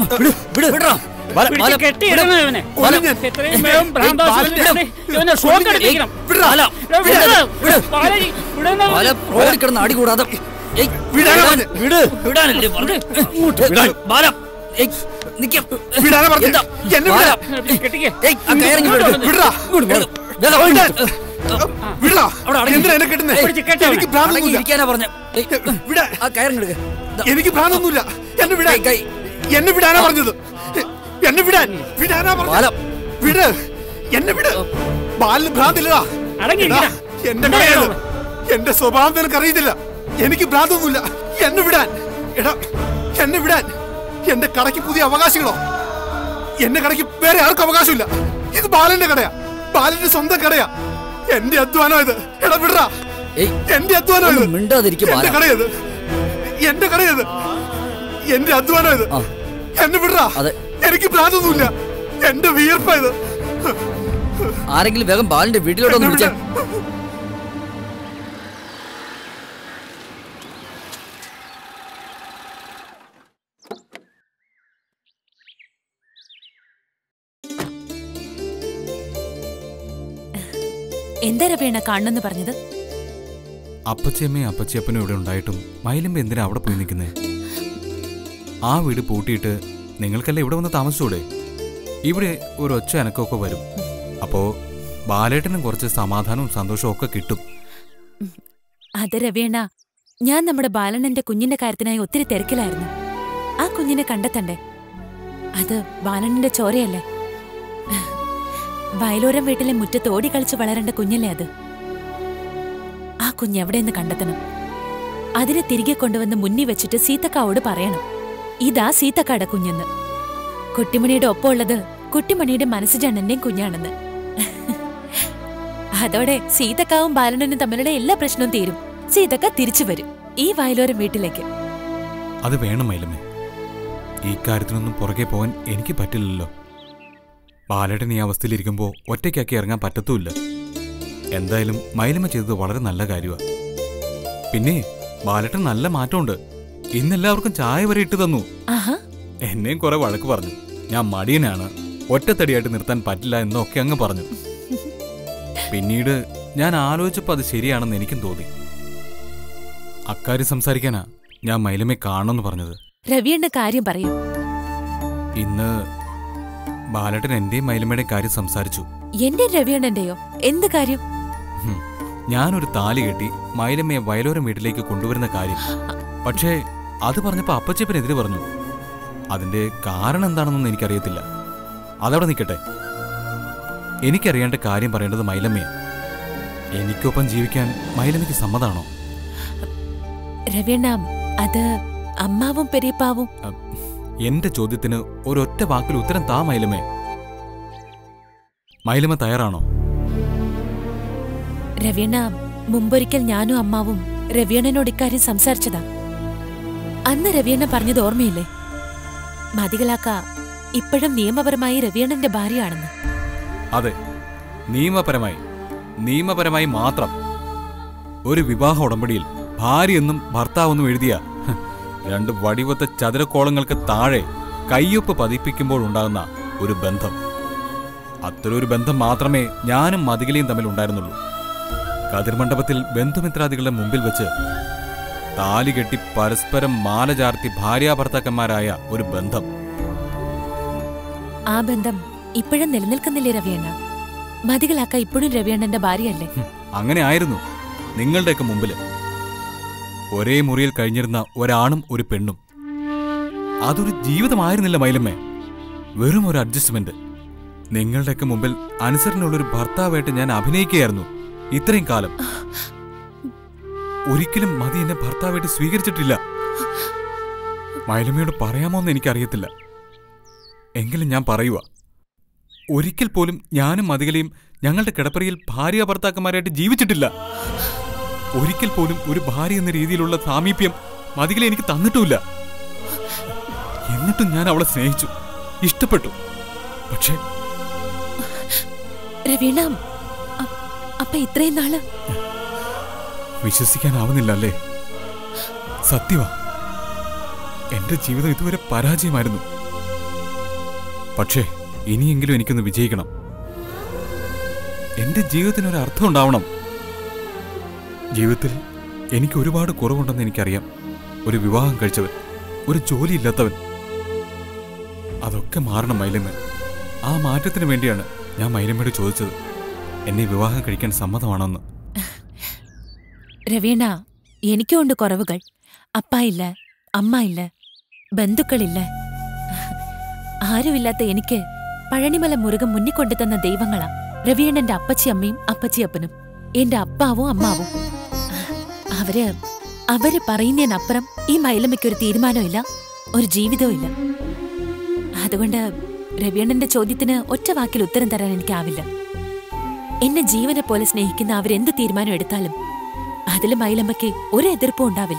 F: ബാല,
Q: പിടിച്ച്
F: ബാല,
Q: കെട്ടിയിടണം ഇവനെ
F: ബാല,
Q: എത്രയും വേഗം ഭ്രാന്താശുപത്രിയിൽ
F: ബാല,
Q: കൊണ്ട് ഇവനെ ഷോക്ക് അടിപ്പിക്കണം
F: ബാല,
Q: എടാ, വിട്. ബാല, ഈ- വിടുന്ന-
F: ബാല, റോഡിൽ കിടന്ന് അടി കൂടാതെ ഏയ്,
L: വിടാനാ
F: വിടാൻ-
L: പറഞ്ഞെ?
F: വിട് വിടാനല്ലേ പറഞ്ഞെ?
L: വിടാൻ.
F: ബാല, ഏയ്, നിക്ക്.
L: വിടാനാ പറഞ്ഞെ?
F: എന്താ?
L: എന്നെ
F: ബാല,
L: വിടാൻ.
Q: കെട്ടിക്ക്.
F: ഏയ്, ആ കയറിങ്ങ് വിട്.
L: വിടടാ.
F: ഇങ്ങോട്ട് വേഗം. വേഗം,
L: വിടാൻ. വിടാ.
F: അവിടെ അടങ്ങി.
L: എന്തിനാ എന്നെ കെട്ടുന്നേ?
F: പിടിച്ച് കെട്ട് അവനെ.
L: എനിക്ക് ഭ്രാന്തൊന്നുമില്ല.
F: അടങ്ങി ഇരിക്കാനാ പറഞ്ഞെ. ഏയ്,
L: വിടാ.
F: ആ കയറിങ്ങെടുക്ക
L: എനിക്ക് ഭ്രാന്തൊന്നുമില്ല എന്നെ വിടാൻ എന്നെ വിടാനാ പറഞ്ഞത് എന്നെ വിടാൻ വിടാനാ പറഞ്ഞത് വിട് എന്നെ വിട് ബാലിന് ഭ്രാന്തില്ലടാ
Q: അടങ്ങിയിരിക്കടാ.
L: എടാ, എന്റെ കടയത് എന്റെ സ്വഭാവം നിനക്ക് അറിയത്തില്ല എനിക്ക് ഭ്രാന്തൊന്നുമില്ല എന്നെ വിടാൻ എടാ എന്നെ വിടാൻ എന്റെ കടയ്ക്ക് പുതിയ അവകാശികളോ എന്റെ കടയ്ക്ക് വേറെ ആർക്കും അവകാശമില്ല ഇത് ബാലന്റെ കടയാ ബാലന്റെ സ്വന്തം കടയാ എന്റെ അധ്വാനം ഇത് എടാ വിടറാ എന്റെ അധ്വാനം ഇത്
F: മിണ്ടാതിരിക്കും
L: എന്റെ കടയത് എന്റെ കടയത് എന്റെ അധ്വാനം ഇത് എന്നെ വിടറാ എനിക്ക് ഭ്രാന്തൊന്നുമില്ല എന്റെ വിയർപ്പാ ഇത്
F: ആരെങ്കിലും വേഗം ബാലിന്റെ വീട്ടിലോട്ടൊന്ന് വിളിച്ചേ
R: എന്താ രവേണ കാണണമെന്ന് പറഞ്ഞത്
C: അപ്പച്ചയമ്മയും അപ്പച്ചയപ്പനും ഇവിടെ ഉണ്ടായിട്ടും മയിലുമ്പ എന്തിനാ അവിടെ പോയി നിൽക്കുന്നേ ആ വീട് പൂട്ടിയിട്ട് നിങ്ങൾക്കല്ല ഇവിടെ വന്ന് താമസിച്ചൂടെ ഇവിടെ ഒരു ഒച്ച അനക്കമൊക്കെ വരും അപ്പോ ബാലേട്ടനും കുറച്ച് സമാധാനവും സന്തോഷവും ഒക്കെ കിട്ടും
R: അത് രവേണ ഞാൻ നമ്മുടെ ബാലണ്ണന്റെ കുഞ്ഞിന്റെ കാര്യത്തിനായി ഒത്തിരി തിരക്കിലായിരുന്നു ആ കുഞ്ഞിനെ കണ്ടെത്തണ്ടേ അത് ബാലണ്ണന്റെ ചോരയല്ലേ വയലോരം വീട്ടിലെ മുറ്റത്ത് ഓടി കളിച്ച് വളരേണ്ട കുഞ്ഞല്ലേ അത് ആ കുഞ്ഞ് എവിടെയെന്ന് കണ്ടെത്തണം അതിനെ തിരികെ കൊണ്ടുവന്ന് മുന്നിൽ വെച്ചിട്ട് സീതക്കാവോട് പറയണം ഇതാ സീതക്കാടെ കുഞ്ഞെന്ന് കുട്ടിമണിയുടെ ഒപ്പമുള്ളത് കുട്ടിമണിയുടെ മനസ്സുജണ്ണന്റെയും കുഞ്ഞാണെന്ന് അതോടെ സീതക്കാവും ബാലണ്ണനും തമ്മിലുള്ള എല്ലാ പ്രശ്നവും തീരും സീതക്ക തിരിച്ചു വരും ഈ വയലോരം വീട്ടിലേക്ക്
C: അത് വേണം മയിലമ്മേ ഈ കാര്യത്തിനൊന്നും പുറകെ പോകാൻ എനിക്ക് പറ്റില്ലല്ലോ ബാലേട്ടൻ ഈ അവസ്ഥയിലിരിക്കുമ്പോൾ ഒറ്റയ്ക്കാക്കി ഇറങ്ങാൻ പറ്റത്തുമില്ല എന്തായാലും മയിലമ്മ ചെയ്തത് വളരെ നല്ല കാര്യമാണ് പിന്നെ ബാലേട്ടൻ നല്ല മാറ്റമുണ്ട് ഇന്നെല്ലാവർക്കും ചായ വരെ ഇട്ട് തന്നു
R: ആഹാ
C: എന്നെയും കുറെ വഴക്ക് പറഞ്ഞു ഞാൻ മടിയനാണ് ഒറ്റത്തടിയായിട്ട് നിർത്താൻ പറ്റില്ല എന്നൊക്കെ അങ്ങ് പറഞ്ഞു പിന്നീട് ഞാൻ ആലോചിച്ചപ്പോൾ അത് ശരിയാണെന്ന് എനിക്കും തോന്നി അക്കാര്യം സംസാരിക്കാനാ ഞാൻ മൈലമ്മയെ കാണണമെന്ന് പറഞ്ഞത്
R: രവിയണ്ണ കാര്യം പറയൂ
C: ഇന്ന് ബാലേട്ടൻ എന്റെയും മൈലമ്മയുടെയും കാര്യം സംസാരിച്ചു
R: എന്റെ രവിയണ്ണന്റെയോ എന്ത് കാര്യം
C: ഹും. ഞാനൊരു താലി കെട്ടി മൈലമ്മയെ വയലോരം വീട്ടിലേക്ക് കൊണ്ടുവരുന്ന കാര്യം പക്ഷേ അത് പറഞ്ഞപ്പോ അപ്പച്ചപ്പനെതിരെ പറഞ്ഞു അതിന്റെ കാരണം എന്താണെന്നൊന്നും എനിക്കറിയത്തില്ല അതവിടെ നിൽക്കട്ടെ എനിക്കറിയേണ്ട കാര്യം പറയേണ്ടത് മൈലമ്മയാ എനിക്കൊപ്പം ജീവിക്കാൻ മൈലമ്മയ്ക്ക് സമ്മതാണോ
R: രവിയണ്ണ അത് അമ്മാവും പെരീപ്പാവും
C: എന്റെ ചോദ്യത്തിന് ഒരൊറ്റ വാക്കിൽ ഉത്തരം താ മൈലമ്മേ മൈലമ്മ തയ്യാറാണോ
R: രവിയണ്ണ മുമ്പൊരിക്കൽ ഞാനും അമ്മാവും രവിയണ്ണനോട് ഇക്കാര്യം സംസാരിച്ചതാ അന്ന് രവിയണ്ണ പറഞ്ഞത് ഓർമ്മയില്ലേ മതികളാക്ക ഇപ്പോഴും നിയമപരമായി രവിയണ്ണന്റെ ഭാര്യയാണെന്ന്
C: അതെ നിയമപരമായി നിയമപരമായി മാത്രം ഒരു വിവാഹ ഉടമ്പടിയിൽ ഭാര്യയെന്നും ഭർത്താവെന്നും എഴുതിയ ഹ്, രണ്ട് വടിവത്ത ചതുരക്കോളങ്ങൾക്ക് താഴെ കയ്യൊപ്പ് പതിപ്പിക്കുമ്പോൾ ഉണ്ടാകുന്ന ഒരു ബന്ധം അത്തരൊരു ബന്ധം മാത്രമേ ഞാനും മതികലയും തമ്മിൽ ഉണ്ടായിരുന്നുള്ളൂ കതിർമണ്ഡപത്തിൽ ബന്ധുമിത്രാദികളുടെ മുമ്പിൽ വെച്ച് താലി കെട്ടി പരസ്പരം മാല ചാർത്തി ഭാര്യാഭർത്താക്കന്മാരായ ഒരു ബന്ധം
R: ആ ബന്ധം ഇപ്പോഴും നിലനിൽക്കുന്നില്ലേ രവിയണ്ണ മതികളാക്ക ഇപ്പോഴും രവിയണ്ണന്റെ ഭാര്യയല്ലേ
C: അങ്ങനെ ആയിരുന്നു നിങ്ങളുടെയൊക്കെ മുമ്പില് ഒരേ മുറിയിൽ കഴിഞ്ഞിരുന്ന ഒരാണും ഒരു പെണ്ണും അതൊരു ജീവിതമായിരുന്നില്ല മൈലമ്മേ വെറും ഒരു അഡ്ജസ്റ്റ്മെന്റ് നിങ്ങളുടെയൊക്കെ മുമ്പിൽ അനുസരണയുള്ളൊരു ഭർത്താവായിട്ട് ഞാൻ അഭിനയിക്കുകയായിരുന്നു ഇത്രയും കാലം ഒരിക്കലും മതി എന്നെ ഭർത്താവായിട്ട് സ്വീകരിച്ചിട്ടില്ല മൈലമ്മയോട് പറയാമോ എന്ന് എനിക്കറിയത്തില്ല എങ്കിലും ഞാൻ പറയുക ഒരിക്കൽ പോലും ഞാനും മതികലയും ഞങ്ങളുടെ കിടപ്പറയിൽ ഭാര്യ ഭർത്താക്കന്മാരായിട്ട് ജീവിച്ചിട്ടില്ല ഒരിക്കൽ പോലും ഒരു ഭാര്യ എന്ന രീതിയിലുള്ള സാമീപ്യം മതികല എനിക്ക് തന്നിട്ടുമില്ല എന്നിട്ടും ഞാൻ അവളെ സ്നേഹിച്ചു ഇഷ്ടപ്പെട്ടു പക്ഷേ
R: രവീണ അ- അപ്പൊ ഇത്രയും നാള്
C: വിശ്വസിക്കാനാവുന്നില്ല അല്ലേ സത്യവാ എന്റെ ജീവിതം ഇതുവരെ പരാജയമായിരുന്നു പക്ഷേ ഇനിയെങ്കിലും എനിക്കൊന്ന് വിജയിക്കണം എന്റെ ജീവിതത്തിന് ഒരു അർത്ഥം ഉണ്ടാവണം ജീവിതത്തിൽ എനിക്ക് ഒരുപാട് കുറവുണ്ടെന്ന് എനിക്കറിയാം ഒരു വിവാഹം കഴിച്ചവൻ ഒരു ജോലിയില്ലാത്തവൻ അതൊക്കെ മാറണം മൈലമ്മ ആ മാറ്റത്തിന് വേണ്ടിയാണ് ഞാൻ മൈലമ്മയോട് ചോദിച്ചത് എന്നെ വിവാഹം കഴിക്കാൻ സമ്മതമാണെന്ന്
R: രവീണ എനിക്കുണ്ട് കുറവുകൾ അപ്പ ഇല്ല അമ്മ ഇല്ല ബന്ധുക്കളില്ല ആരുമില്ലാത്ത എനിക്ക് പഴനിമല മുരുകൻ മുന്നിൽ കൊണ്ടുതന്ന ദൈവങ്ങളാ രവീണന്റെ അപ്പച്ചിയമ്മയും അപ്പച്ചിയപ്പനും എന്റെ അപ്പാവും അമ്മാവും അവര് അവര് പറയുന്നതിനപ്പുറം ഈ മൈലമ്മയ്ക്കൊരു തീരുമാനമില്ല ഒരു ജീവിതവും ഇല്ല അതുകൊണ്ട് രവീണന്റെ ചോദ്യത്തിന് ഒറ്റ വാക്കിൽ ഉത്തരം തരാൻ എനിക്കാവില്ല എന്നെ ജീവനെ പോലെ സ്നേഹിക്കുന്ന അവരെന്ത് തീരുമാനം എടുത്താലും അതിൽ മൈലമ്മയ്ക്ക് ഒരു എതിർപ്പും ഉണ്ടാവില്ല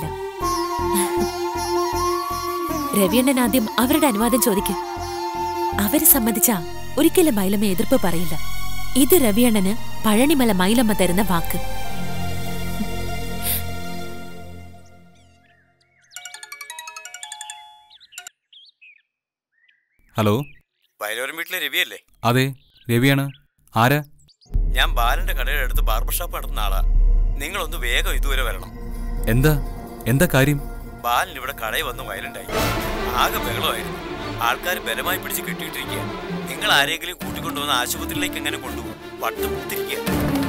R: രവിയണ്ണൻ ആദ്യം അവരുടെ അനുവാദം ചോദിക്കും അവര് സമ്മതിച്ച ഒരിക്കലും മൈലമ്മ എതിർപ്പ് പറയില്ല ഇത് രവിയണ്ണന് പഴനിമല മൈലമ്മ തരുന്ന വാക്ക്
C: ഹലോ
F: വയലോരം വീട്ടിലെ രവിയല്ലേ
C: അതെ രവിയാണ് ആരാ
F: ഞാൻ ബാലന്റെ കടയുടെ അടുത്ത് ബാർബർ ഷോപ്പ് നടത്തുന്ന ആളാ നിങ്ങളൊന്ന് വേഗം ഇതുവരെ വരണം
C: എന്താ എന്താ കാര്യം
F: ബാലൻ ഇവിടെ കടയിൽ വന്ന് വയലന്റായി ആകെ ബഹളമായിരുന്നു ആൾക്കാർ ബലമായി പിടിച്ച് കെട്ടിയിട്ടിരിക്കുക നിങ്ങൾ ആരെങ്കിലും കൂട്ടിക്കൊണ്ടുവന്ന് ആശുപത്രിയിലേക്ക് എങ്ങനെ കൊണ്ടുപോകും പട്ട് കുത്തിരിക്കുക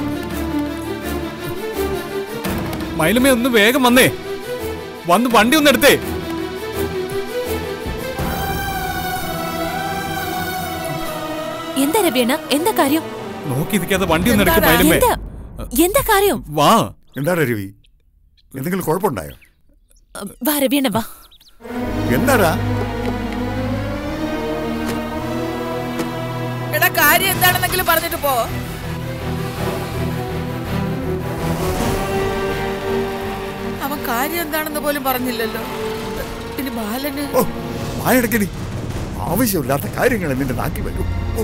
C: മൈലമ്മ ഒന്ന് വേഗം വന്നേ വന്ന് വണ്ടി ഒന്ന് എടുത്തേ
R: എന്താ രവിയണ്ണ എന്താ കാര്യം
C: നോക്കി നിൽക്കാതെ വണ്ടി ഒന്ന് എടുക്കും മൈലമ്മേ
R: എന്താ എന്താ കാര്യം
C: വാ
K: എന്താടാ രവി എന്തെങ്കിലും കുഴപ്പമുണ്ടായോ
R: വാ രവിയണ്ണ വാ
K: എന്താടാ
J: എടാ കാര്യം എന്താണെന്നെങ്കിലും പറഞ്ഞിട്ട് പോ അവൻ കാര്യം എന്താണെന്ന് പോലും പറഞ്ഞില്ലല്ലോ ഇനി ബാലന്
K: വായടക്കടി ആവശ്യമില്ലാത്ത കാര്യങ്ങൾ നിന്റെ നാക്കി വരും ഓ,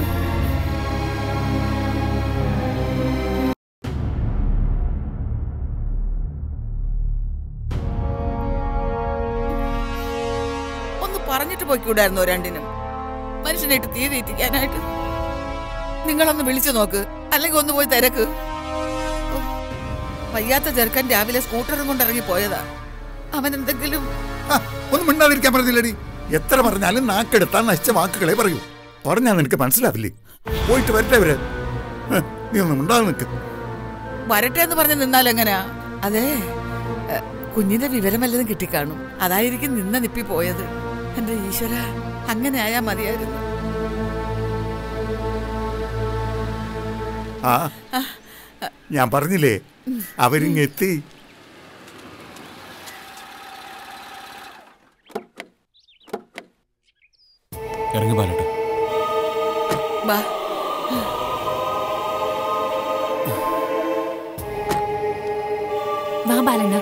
J: ഒന്ന് പറഞ്ഞിട്ട് പോയിക്കൂടായിരുന്നോ രണ്ടിനും മനുഷ്യനായിട്ട് തീ തീറ്റിക്കാനായിട്ട് നിങ്ങളൊന്ന് വിളിച്ചു നോക്ക് അല്ലെങ്കിൽ ഒന്ന് പോയി തിരക്ക് ഓ, വയ്യാത്ത ചെറുക്കൻ രാവിലെ സ്കൂട്ടറും കൊണ്ട് ഇറങ്ങി പോയതാ അവൻ എന്തെങ്കിലും
K: ഒന്നും മിണ്ടാതിരിക്കാൻ പറഞ്ഞില്ലടി എത്ര പറഞ്ഞാലും നാക്കെടുത്താൽ നശിച്ച വാക്കുകളെ പറയൂ പറഞ്ഞാൽ നിനക്ക് മനസ്സിലാവില്ലേ പോയിട്ട് വരട്ടെ അവര് ഹ്, നീ ഒന്നും മിണ്ടാതെ നിൽക്ക്
J: വരട്ടെ എന്ന് പറഞ്ഞ് നിന്നാൽ എങ്ങനെയാ അതെ എ, കുഞ്ഞിന്റെ വിവരം വല്ലതും കിട്ടിക്കാണും അതായിരിക്കും നിന്ന നിപ്പി പോയത് എന്റെ ഈശ്വര അങ്ങനെ ആയാ മതിയായിരുന്നു
K: ആ ഞാൻ പറഞ്ഞില്ലേ അവരിങ്ങെത്തി
C: ഇറങ്ങി ബാലേട്ട
J: ബാ
R: വാ ബാലണ്ണ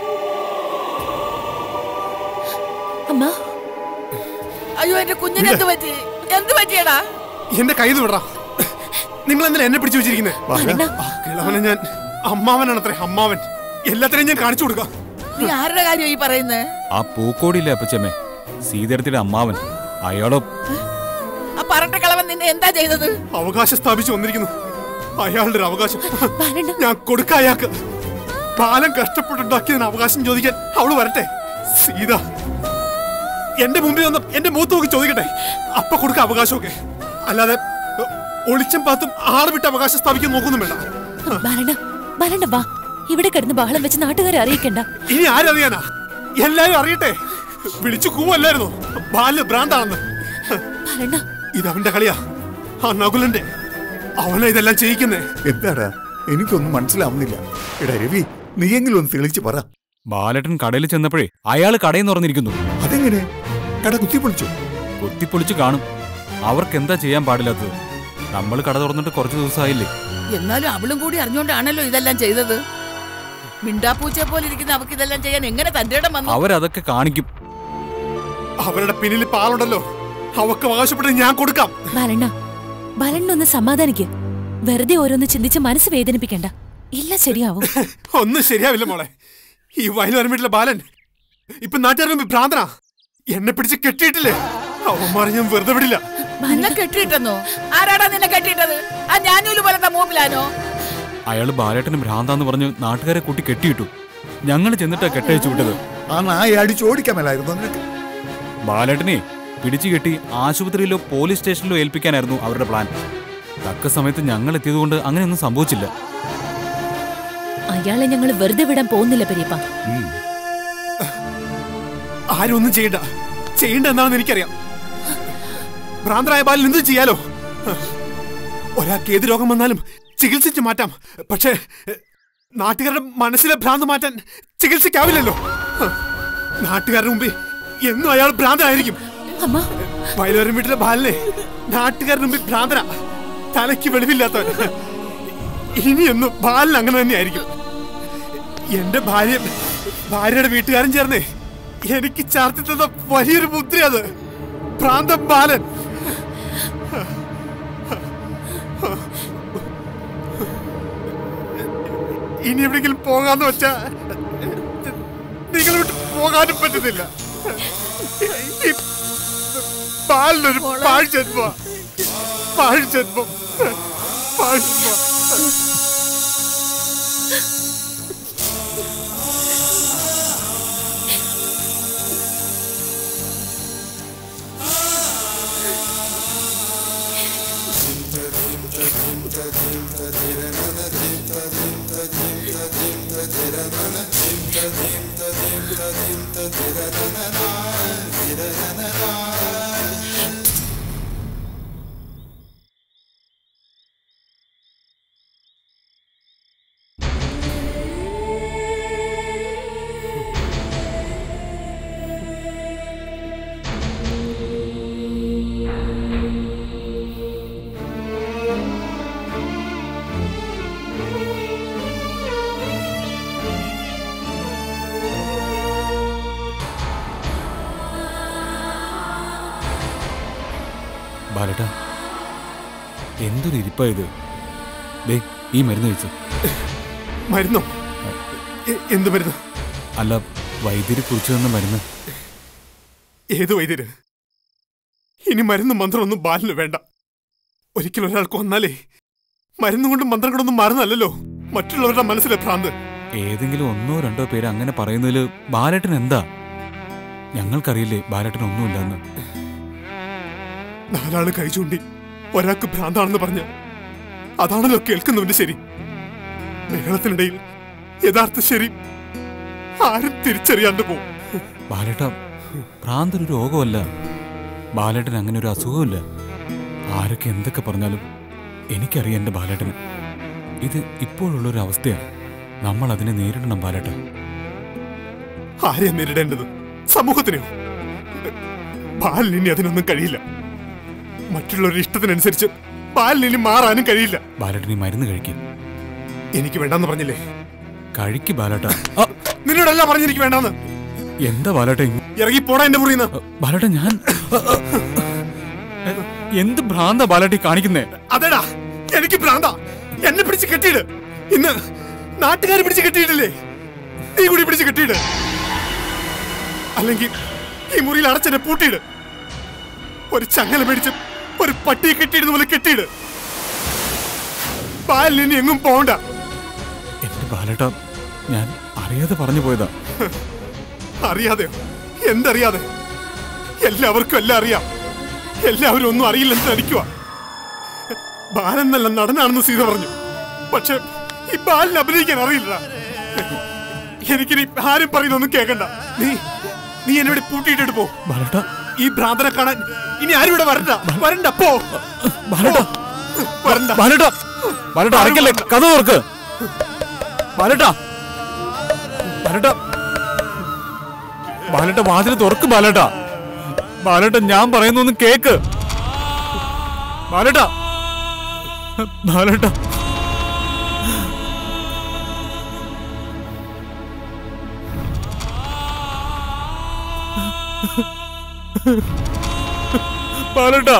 R: അമ്മ
J: അയ്യോ എന്റെ കുഞ്ഞിന് എന്ത് പറ്റി എന്ത് പറ്റിയടാ
L: എന്റെ കയ്യിൽ നിന്ന് വിടറാ നിങ്ങൾ എന്തിനാ എന്നെ പിടിച്ചു വെച്ചിരിക്കുന്നത്
R: ബാലണ്ണ.
L: കിളവനെ ഞാൻ അമ്മാവനാണ് അത്രേ അമ്മാവൻ എല്ലാത്തിനെയും ഞാൻ കാണിച്ചു കൊടുക്കാം
J: നീ ആരുടെ കാര്യം ഈ പറയുന്നേ
C: ആ പൂക്കോടിയില്ലേ അപ്പച്ചമ്മേ സീതേടത്തിയുടെ അമ്മാവൻ അയാളോ
J: ആ പറട്ട കളവൻ നിന്നെ എന്താ ചെയ്തത്
L: അവകാശം സ്ഥാപിച്ചു വന്നിരിക്കുന്നു അയാളുടെ ഒരു അവകാശം ഞാൻ കൊടുക്ക അയാൾക്ക് ബാലൻ കഷ്ടപ്പെട്ടുണ്ടാക്കിയതിന് അവകാശം ചോദിക്കാൻ അവള് വരട്ടെ സീത എന്റെ മുമ്പിൽ വന്ന് എന്റെ മൂത്ത് നോക്കി ചോദിക്കട്ടെ അപ്പൊ കൊടുക്ക അവകാശമൊക്കെ അല്ലാതെ ഒ- ഒളിച്ചും പാത്തും ആള് വിട്ട് അവകാശം സ്ഥാപിക്കാൻ നോക്കൊന്നും വേണ്ട
R: ബാലണ്ണ ബാലണ്ണ വാ ഇവിടെ കിടന്ന് ബഹളം വെച്ച് നാട്ടുകാരെ അറിയിക്കണ്ട
L: ഇനി ആരറിയാനാ എല്ലാരും അറിയട്ടെ വിളിച്ചു കൂവല്ലായിരുന്നു ബാല്യ ഭ്രാന്താണെന്ന്
R: ബാലണ്ണ
L: ഇത് അവന്റെ കളിയാ ആ നകുലന്റെ അവനെ ഇതെല്ലാം ചെയ്യിക്കുന്നേ
K: എന്താടാ എനിക്കൊന്നും മനസ്സിലാവുന്നില്ല എടാ രവി നീയെങ്കിലും ഒന്ന് തെളിച്ച് പറ
C: ബാലേട്ടൻ കടയിൽ ചെന്നപ്പോഴേ അയാൾ കടയിൽ നിന്ന് തുറന്നിരിക്കുന്നു
K: അതെങ്ങനെ കട കുത്തിപ്പൊളിച്ചു
C: കുത്തിപ്പൊളിച്ച് കാണും അവർക്ക് എന്താ ചെയ്യാൻ പാടില്ലാത്തത് നമ്മൾ കട തുറന്നിട്ട് കുറച്ച് ദിവസമായില്ലേ
J: എന്നാലും അവളും കൂടി അറിഞ്ഞോണ്ടാണല്ലോ ഇതെല്ലാം ചെയ്തത് മിണ്ടാപ്പൂച്ചയെ പോലെ ഇരിക്കുന്ന അവർക്ക് ഇതെല്ലാം ചെയ്യാൻ എങ്ങനെ തന്റെ ഇടം വന്നു
C: അവരതൊക്കെ കാണിക്കും
L: അവരുടെ പിന്നിൽ പാലുണ്ടല്ലോ അവക്ക് അവകാശപ്പെട്ട് ഞാൻ കൊടുക്കാം
R: ബാലണ്ണ ബാലണ്ണ ഒന്ന് സമാധാനിക്ക് വെറുതെ ഓരോന്ന് ചിന്തിച്ച് മനസ്സ് വേദനിപ്പിക്കണ്ട ഇല്ല ശരിയാവും
L: ഒന്നും ശരിയാവില്ല മോളെ ഈ വയലുവരം വീട്ടിലെ ബാലൻ ഇപ്പൊ നാട്ടുകാരുടെ മുമ്പിൽ ഭ്രാന്തനാ എന്നെ പിടിച്ച് കെട്ടിയിട്ടില്ലേ അവന്മാരെ ഞാൻ വെറുതെ വിടില്ല
J: നിന്നെ കെട്ടിയിട്ടെന്നോ ആരാടാ നിന്നെ കെട്ടിയിട്ടത് ആ ഞാനൂല് പോലത്തെ മൂപ്പിലാനോ
C: അയാൾ ബാലേട്ടന് ഭ്രാന്താന്ന് പറഞ്ഞ് നാട്ടുകാരെ കൂട്ടി കെട്ടിയിട്ടു ഞങ്ങൾ ചെന്നിട്ടാ കെട്ടയച്ചു വിട്ടത്
K: ആ നായ അടിച്ചോടിക്കാൻ മേലായിരുന്നു നിനക്ക്
C: ബാലേട്ടനെ പിടിച്ചു കെട്ടി ആശുപത്രിയിലോ പോലീസ് സ്റ്റേഷനിലോ ഏൽപ്പിക്കാനായിരുന്നു അവരുടെ പ്ലാൻ തക്ക സമയത്ത് ഞങ്ങൾ എത്തിയതുകൊണ്ട് അങ്ങനെയൊന്നും സംഭവിച്ചില്ല
R: അയാളെ ഞങ്ങൾ വെറുതെ വിടാൻ പോകുന്നില്ല പെരിയപ്പ
L: ആരും ഒന്നും ചെയ്യണ്ട ചെയ്യണ്ട എന്താണെന്ന് എനിക്കറിയാം ഭ്രാന്തരായ ബാലിൽ എന്തും ചെയ്യാലോ ഒരാൾക്ക് ഏത് രോഗം വന്നാലും ചികിത്സിച്ച് മാറ്റാം പക്ഷേ നാട്ടുകാരുടെ മനസ്സിലെ ഭ്രാന്ത് മാറ്റാൻ ചികിത്സിക്കാവില്ലല്ലോ നാട്ടുകാരുടെ മുമ്പിൽ എന്നും അയാൾ ഭ്രാന്തനായിരിക്കും വയലുവരം വീട്ടിലെ ബാലിനെ നാട്ടുകാരുടെ മുമ്പിൽ ഭ്രാന്തന തലയ്ക്ക് വെളിവില്ലാത്തവൻ ഇനിയൊന്നും ബാലൻ അങ്ങനെ തന്നെയായിരിക്കും എന്റെ ഭാര്യ ഭാര്യയുടെ വീട്ടുകാരൻ ചേർന്നേ എനിക്ക് ചാർത്തി തന്ന വലിയൊരു മുദ്ര അത് പ്രാന്തം ബാലൻ ഇനി എവിടെയെങ്കിലും പോകാന്ന് വെച്ചാ നിങ്ങൾ വിട്ട് പോകാനും പറ്റുന്നില്ല ഈ ബാലിനൊരു പാഴ് ജന്മ പാഴ് ജന്മം പാഴ് ജന്മം
C: ബാലേട്ട എന്തൊരു ഇരിപ്പാ ഇത് ദേ ഈ മരുന്ന് കഴിച്ച്
L: മരുന്നോ എ- എന്ത് മരുന്ന്
C: അല്ല വൈദ്യുതി കുറിച്ചു തന്ന മരുന്ന്
L: ഏത് വൈദ്യര് ഇനി മരുന്നും മന്ത്രമൊന്നും ബാലിന് വേണ്ട ഒരിക്കലും ഒരാൾക്ക് വന്നാലേ മരുന്നും കൊണ്ടും മന്ത്രം കൊണ്ടൊന്നും മാറുന്നല്ലോ മറ്റുള്ളവരുടെ മനസ്സിലെ ഭ്രാന്ത്
C: ഏതെങ്കിലും ഒന്നോ രണ്ടോ പേര് അങ്ങനെ പറയുന്നതിൽ ബാലേട്ടൻ എന്താ ഞങ്ങൾക്കറിയില്ലേ ബാലേട്ടൻ ഒന്നുമില്ലെന്ന്
L: നാലാള് കൈ ചൂണ്ടി ഒരാൾക്ക് ഭ്രാന്താണെന്ന് പറഞ്ഞ അതാണല്ലോ കേൾക്കുന്നവന്റെ ശരി ബഹളത്തിനിടയിൽ യഥാർത്ഥ ശരി ആരും തിരിച്ചറിയാണ്ട് പോകും
C: ബാലേട്ട ഭ്രാന്തൊരു രോഗമല്ല ബാലേട്ടന് അങ്ങനെ ഒരു അസുഖമില്ല ആരൊക്കെ എന്തൊക്കെ പറഞ്ഞാലും എനിക്കറിയാം എൻ്റെ ബാലേട്ടന് ഇത് ഇപ്പോഴുള്ളൊരു അവസ്ഥയാണ് നമ്മൾ അതിനെ നേരിടണം ബാലേട്ട
L: ആരെയാ നേരിടേണ്ടത് സമൂഹത്തിനെയോ ബാലിന് ഇനി അതിനൊന്നും കഴിയില്ല മറ്റുള്ളവരുടെ ഇഷ്ടത്തിനനുസരിച്ച് ബാലിന് ഇനി മാറാനും കഴിയില്ല
C: ബാലേട്ടൻ ഈ മരുന്ന് കഴിക്കും
L: എനിക്ക് വേണ്ടെന്ന് പറഞ്ഞില്ലേ
C: കഴിക്ക് ബാലേട്ട
L: നിന്നോടല്ല പറഞ്ഞെനിക്ക് വേണ്ടെന്ന്
C: എന്താ ബാലേട്ട
L: ഇറങ്ങി പോടാ എന്റെ മുറിന്ന്
C: ബാലേട്ട ഞാൻ എന്ത് ഭ്രാന്ത ബാലേട്ടി കാണിക്കുന്നേ
L: അതെടാ എനിക്ക് ഭ്രാന്ത എന്നെ പിടിച്ച് കെട്ടിയിട് ഇന്ന് നാട്ടുകാർ പിടിച്ച് കെട്ടിയിട്ടില്ലേ നീ കൂടി പിടിച്ച് കെട്ടിയിട് അല്ലെങ്കിൽ ഈ മുറിയിൽ അടച്ചെന്നെ പൂട്ടിയിട് ഒരു ചങ്ങല മേടിച്ച് ഒരു പട്ടിയെ കെട്ടിയിടുന്ന പോലെ കെട്ടിയിട് പാലിന് ഇനി എങ്ങും പോണ്ട
C: എന്റെ ബാലേട്ട ഞാൻ അറിയാതെ പറഞ്ഞു പോയതാ
L: അറിയാതെ എന്തറിയാതെ എല്ലാവർക്കും എല്ലാം അറിയാം എല്ലാവരും ഒന്നും അറിയില്ലെന്ന് നടിക്കുക ബാലൻ നല്ല നടനാണെന്ന് സീത പറഞ്ഞു പക്ഷെ ഈ ബാലിന് അഭിനയിക്കാൻ അറിയില്ല എനിക്കിനി ആരും പറയുന്നൊന്നും കേൾക്കണ്ട നീ നീ എന്നോട് പൂട്ടിയിട്ടിട്ട് പോ
C: ബാലേട്ട
L: ഈ ഭ്രാന്തനെ കാണാൻ ഇനി ആരും ഇവിടെ വരണ്ട വരണ്ട പോ
C: ബാലേട്ട
L: വരണ്ട
C: ബാലേട്ട ബാലേട്ട അടയ്ക്കല്ലേ കഥ ഓർക്ക് ബാലേട്ട ബാലേട്ട ബാലേട്ട വാതിൽ തുറക്ക് ബാലേട്ട ബാലേട്ട ഞാൻ പറയുന്നൊന്നും കേക്ക് ബാലേട്ട ബാലേട്ട ബാലേട്ട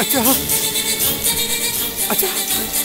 L: അച്ഛാ അച്ഛാ